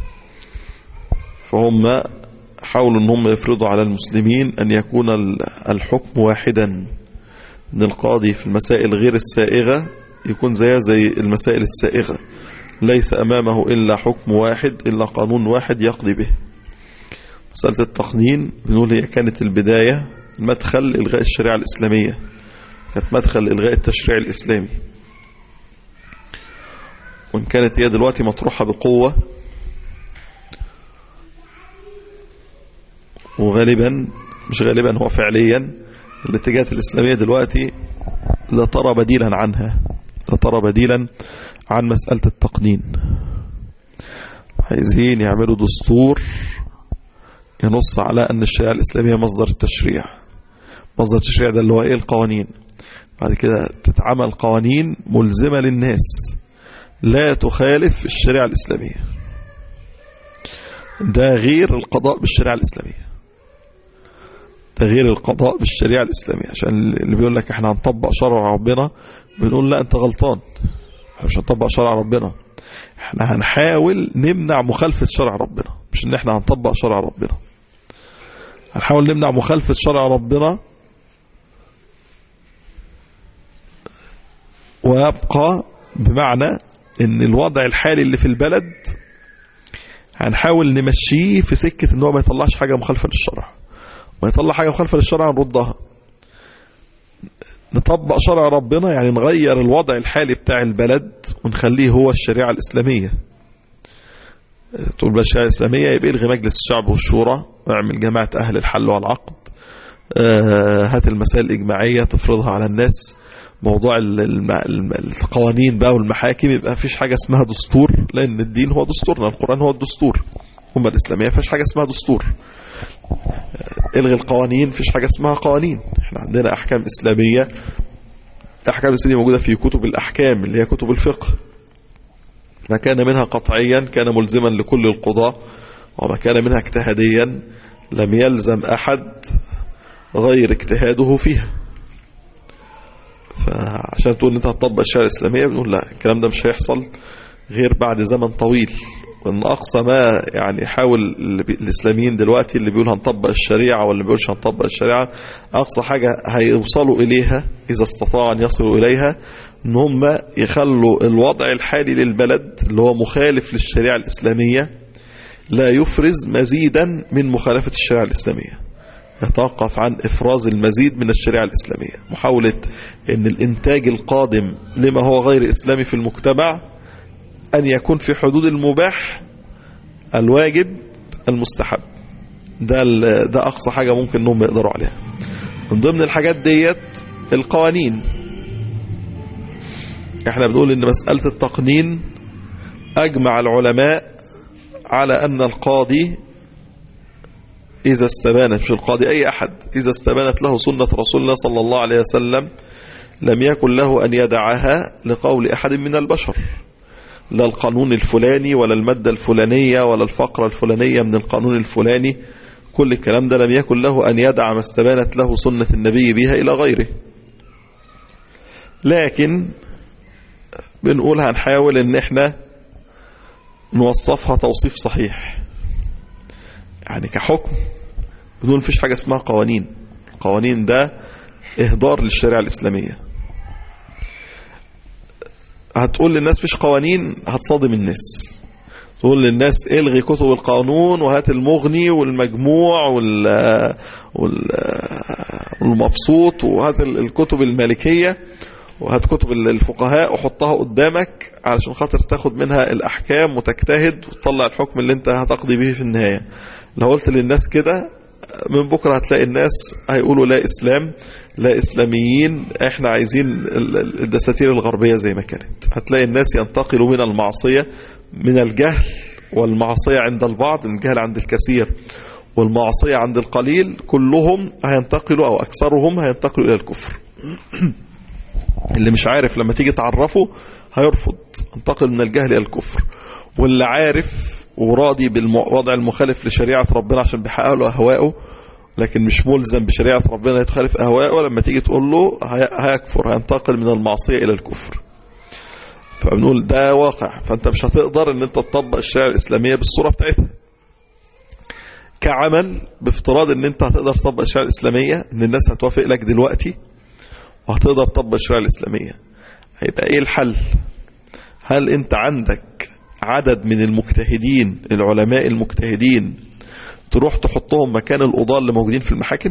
فهم حاولوا ان هم يفرضوا على المسلمين ان يكون الحكم واحدا ان القاضي في المسائل غير السائغة يكون زيها زي المسائل السائغة ليس امامه الا حكم واحد الا قانون واحد يقضي به مسألة التقنين بنقول هي كانت البداية مدخل إلغاء الشريعة الإسلامية كانت مدخل إلغاء التشريع الإسلامي وإن كانت هي دلوقتي مطروحة بقوة وغالبا مش غالبا هو فعليا الاتجاهات الإسلامية دلوقتي لا ترى بديلا عنها لا ترى بديلا عن مسألة التقنين عايزين يعملوا دستور ينص على أن الشريعة الإسلامية مصدر التشريع مصدر التشريع ده اللي هو إيه القوانين بعد كده تتعمل قوانين ملزمة للناس لا تخالف الشريعة الإسلامية ده غير القضاء بالشريعة الإسلامية ده غير القضاء بالشريعة الإسلامية عشان اللي بيقول لك احنا هنطبق شرع ربنا بنقول لا انت غلطان احنا مش هنطبق شرع ربنا احنا هنحاول نمنع مخالفة شرع ربنا مش ان احنا هنطبق شرع ربنا هنحاول نمنع مخالفة شرع ربنا ويبقى بمعنى ان الوضع الحالي اللي في البلد هنحاول نمشيه في سكة ان هو ما يطلعش حاجة مخالفة للشرع ما يطلع حاجة مخالفة للشرع نردها نطبق شرع ربنا يعني نغير الوضع الحالي بتاع البلد ونخليه هو الشريعة الإسلامية تقول بقى الشريعة الإسلامية يبقى يلغي مجلس الشعب والشورى واعمل جماعة أهل الحل والعقد هات المسائل الإجماعية تفرضها على الناس موضوع القوانين بقى والمحاكم يبقى فيش حاجة اسمها دستور لأن الدين هو دستورنا القرآن هو الدستور هم الإسلامية فيش حاجة اسمها دستور الغي القوانين فيش حاجة اسمها قوانين احنا عندنا أحكام إسلامية الأحكام الإسلامية موجودة في كتب الأحكام اللي هي كتب الفقه ما كان منها قطعيا كان ملزما لكل القضاء وما كان منها اجتهاديا لم يلزم أحد غير اجتهاده فيها فعشان تقول ان انت هتطبق الشريعه الاسلاميه بنقول لا الكلام ده مش هيحصل غير بعد زمن طويل وان اقصى ما يعني حاول الاسلاميين دلوقتي اللي بيقول هنطبق الشريعه واللي بيقولش هنطبق الشريعه اقصى حاجه هيوصلوا اليها اذا استطاعوا ان يصلوا اليها ان هم يخلوا الوضع الحالي للبلد اللي هو مخالف للشريعه الاسلاميه لا يفرز مزيدا من مخالفه الشريعه الاسلاميه يتوقف عن إفراز المزيد من الشريعة الإسلامية محاولة أن الإنتاج القادم لما هو غير إسلامي في المجتمع أن يكون في حدود المباح الواجب المستحب ده, ده أقصى حاجة ممكن أنهم يقدروا عليها من ضمن الحاجات ديت القوانين احنا بنقول ان مسألة التقنين أجمع العلماء على أن القاضي إذا استبانت مش القاضي أي أحد إذا استبانت له سنة رسول الله صلى الله عليه وسلم لم يكن له أن يدعها لقول أحد من البشر لا القانون الفلاني ولا المادة الفلانية ولا الفقرة الفلانية من القانون الفلاني كل الكلام ده لم يكن له أن يدع ما استبانت له سنة النبي بها إلى غيره لكن بنقول هنحاول ان احنا نوصفها توصيف صحيح يعني كحكم بدون فيش حاجة اسمها قوانين القوانين ده إهدار للشريعة الإسلامية هتقول للناس فيش قوانين هتصادم الناس تقول للناس الغي كتب القانون وهات المغني والمجموع وال وال والمبسوط وهات الكتب المالكية وهات كتب الفقهاء وحطها قدامك علشان خاطر تاخد منها الأحكام وتجتهد وتطلع الحكم اللي انت هتقضي به في النهاية لو قلت للناس كده من بكرة هتلاقي الناس هيقولوا لا إسلام لا إسلاميين احنا عايزين الدساتير الغربية زي ما كانت هتلاقي الناس ينتقلوا من المعصية من الجهل والمعصية عند البعض من الجهل عند الكثير والمعصية عند القليل كلهم هينتقلوا أو أكثرهم هينتقلوا إلى الكفر اللي مش عارف لما تيجي تعرفه هيرفض انتقل من الجهل إلى الكفر واللي عارف وراضي بالوضع المخالف لشريعة ربنا عشان بيحقق له أهواءه لكن مش ملزم بشريعة ربنا يتخالف أهواءه لما تيجي تقول له هيكفر هينتقل من المعصية إلى الكفر فبنقول ده واقع فأنت مش هتقدر أن أنت تطبق الشريعة الإسلامية بالصورة بتاعتها كعمل بافتراض أن أنت هتقدر تطبق الشريعة الإسلامية أن الناس هتوافق لك دلوقتي وهتقدر تطبق الشريعة الإسلامية هيبقى إيه الحل هل أنت عندك عدد من المجتهدين العلماء المجتهدين تروح تحطهم مكان القضاة اللي موجودين في المحاكم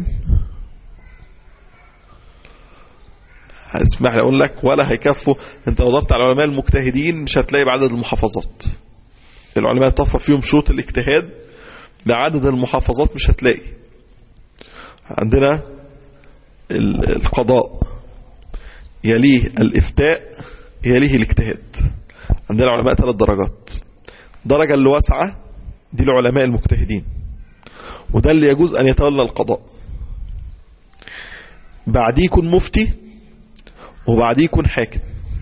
اسمح لي اقول لك ولا هيكفوا انت لو دورت على العلماء المجتهدين مش هتلاقي بعدد المحافظات العلماء توفى فيهم شروط الاجتهاد بعدد المحافظات مش هتلاقي عندنا القضاء يليه الافتاء يليه الاجتهاد عندنا علماء ثلاث درجات الدرجة اللي واسعة دي العلماء المجتهدين وده اللي يجوز أن يتولى القضاء بعديه يكون مفتي وبعديه يكون حاكم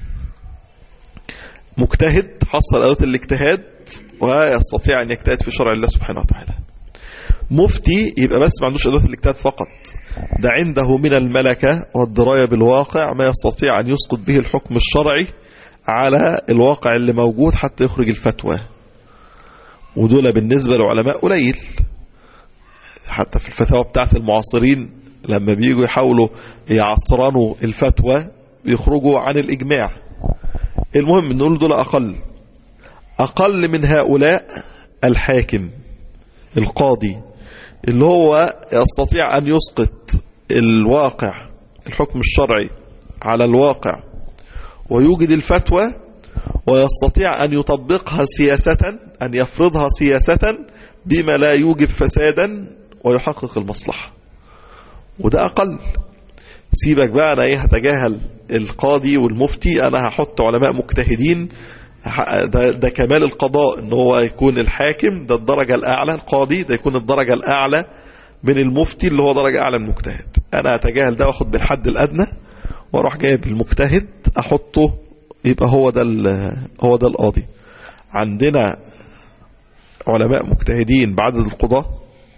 مجتهد حصل أدوات الاجتهاد ويستطيع أن يجتهد في شرع الله سبحانه وتعالى مفتي يبقى بس ما عندوش أدوات الاجتهاد فقط ده عنده من الملكة والدراية بالواقع ما يستطيع أن يسقط به الحكم الشرعي على الواقع اللي موجود حتى يخرج الفتوى ودول بالنسبة لعلماء قليل حتى في الفتاوى بتاعت المعاصرين لما بيجوا يحاولوا يعصرنوا الفتوى يخرجوا عن الإجماع المهم نقول دول أقل أقل من هؤلاء الحاكم القاضي اللي هو يستطيع أن يسقط الواقع الحكم الشرعي على الواقع ويوجد الفتوى ويستطيع أن يطبقها سياسة أن يفرضها سياسة بما لا يوجب فسادا ويحقق المصلحة وده أقل سيبك بقى أنا إيه هتجاهل القاضي والمفتي أنا هحط علماء مجتهدين ده, ده كمال القضاء ان هو يكون الحاكم ده الدرجة الأعلى القاضي ده يكون الدرجة الأعلى من المفتي اللي هو درجة أعلى من المجتهد أنا أتجاهل ده واخد بالحد الأدنى واروح جايب المجتهد احطه يبقى هو ده هو ده القاضي عندنا علماء مجتهدين بعدد القضاة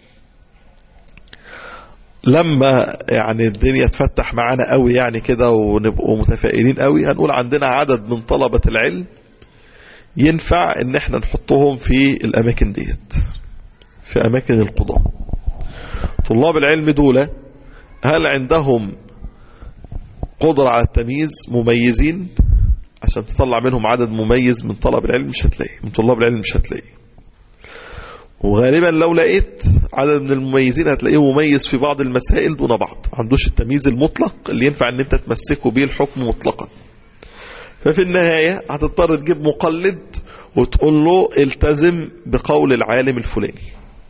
لما يعني الدنيا تفتح معانا قوي يعني كده ونبقوا متفائلين قوي هنقول عندنا عدد من طلبة العلم ينفع ان احنا نحطهم في الاماكن ديت في اماكن القضاء طلاب العلم دول هل عندهم قدرة على التمييز مميزين عشان تطلع منهم عدد مميز من طلب العلم مش هتلاقي من طلاب العلم مش هتلاقي وغالبا لو لقيت عدد من المميزين هتلاقيه مميز في بعض المسائل دون بعض ما عندوش التمييز المطلق اللي ينفع ان انت تمسكه به الحكم مطلقا ففي النهاية هتضطر تجيب مقلد وتقول له التزم بقول العالم الفلاني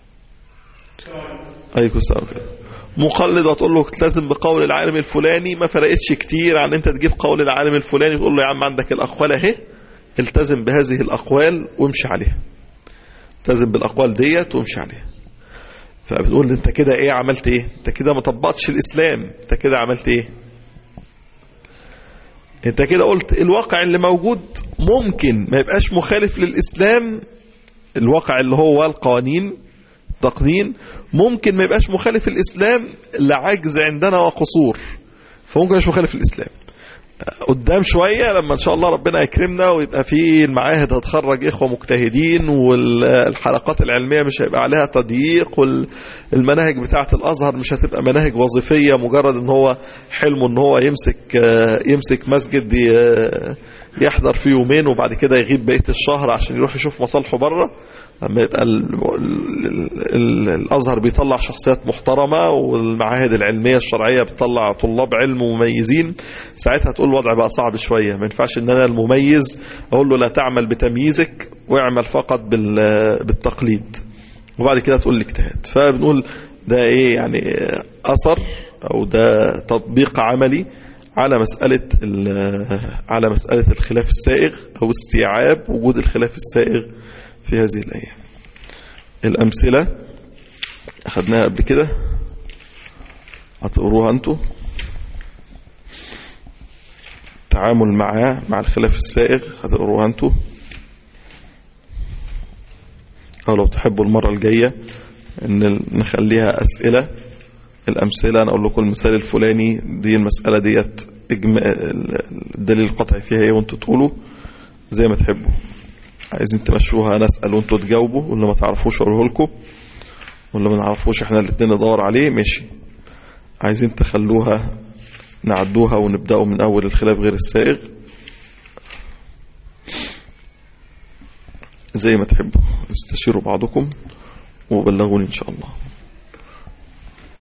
ايكم السلام مقلد وتقول له التزم بقول العالم الفلاني ما فرقتش كتير عن انت تجيب قول العالم الفلاني وتقول له يا عم عندك الاقوال اهي التزم بهذه الاقوال وامشي عليها التزم بالاقوال ديت وامشي عليها فبتقول انت كده ايه عملت ايه انت كده ما طبقتش الاسلام انت كده عملت ايه انت كده قلت الواقع اللي موجود ممكن ما يبقاش مخالف للاسلام الواقع اللي هو القوانين تقنين ممكن ما يبقاش مخالف الإسلام لعجز عندنا وقصور فممكن مش مخالف الإسلام قدام شوية لما ان شاء الله ربنا يكرمنا ويبقى في المعاهد هتخرج اخوة مجتهدين والحلقات العلمية مش هيبقى عليها تضييق والمناهج بتاعة الازهر مش هتبقى مناهج وظيفية مجرد ان هو حلمه ان هو يمسك يمسك مسجد يحضر فيه يومين وبعد كده يغيب بقية الشهر عشان يروح يشوف مصالحه بره لما يبقى ال ال ال الازهر بيطلع شخصيات محترمة والمعاهد العلمية الشرعية بتطلع طلاب علم مميزين ساعتها تقول الوضع بقى صعب شوية ما ينفعش ان انا المميز اقول له لا تعمل بتمييزك واعمل فقط بالتقليد وبعد كده تقول الاجتهاد فبنقول ده ايه يعني اثر او ده تطبيق عملي على مسألة على مسألة الخلاف السائغ أو استيعاب وجود الخلاف السائغ في هذه الأيام الأمثلة أخذناها قبل كده هتقروها أنتوا التعامل معاه مع الخلاف السائغ هتقروها أنتوا أو لو تحبوا المرة الجاية إن نخليها أسئلة الأمثلة أنا أقول لكم المثال الفلاني دي المسألة ديت الدليل القطعي فيها إيه وأنتوا تقولوا زي ما تحبوا عايزين تمشوها أنا أسأل وأنتوا تجاوبوا واللي ما تعرفوش أقوله لكم واللي ما نعرفوش إحنا الاثنين ندور عليه ماشي عايزين تخلوها نعدوها ونبدأوا من أول الخلاف غير السائغ زي ما تحبوا استشيروا بعضكم وبلغوني إن شاء الله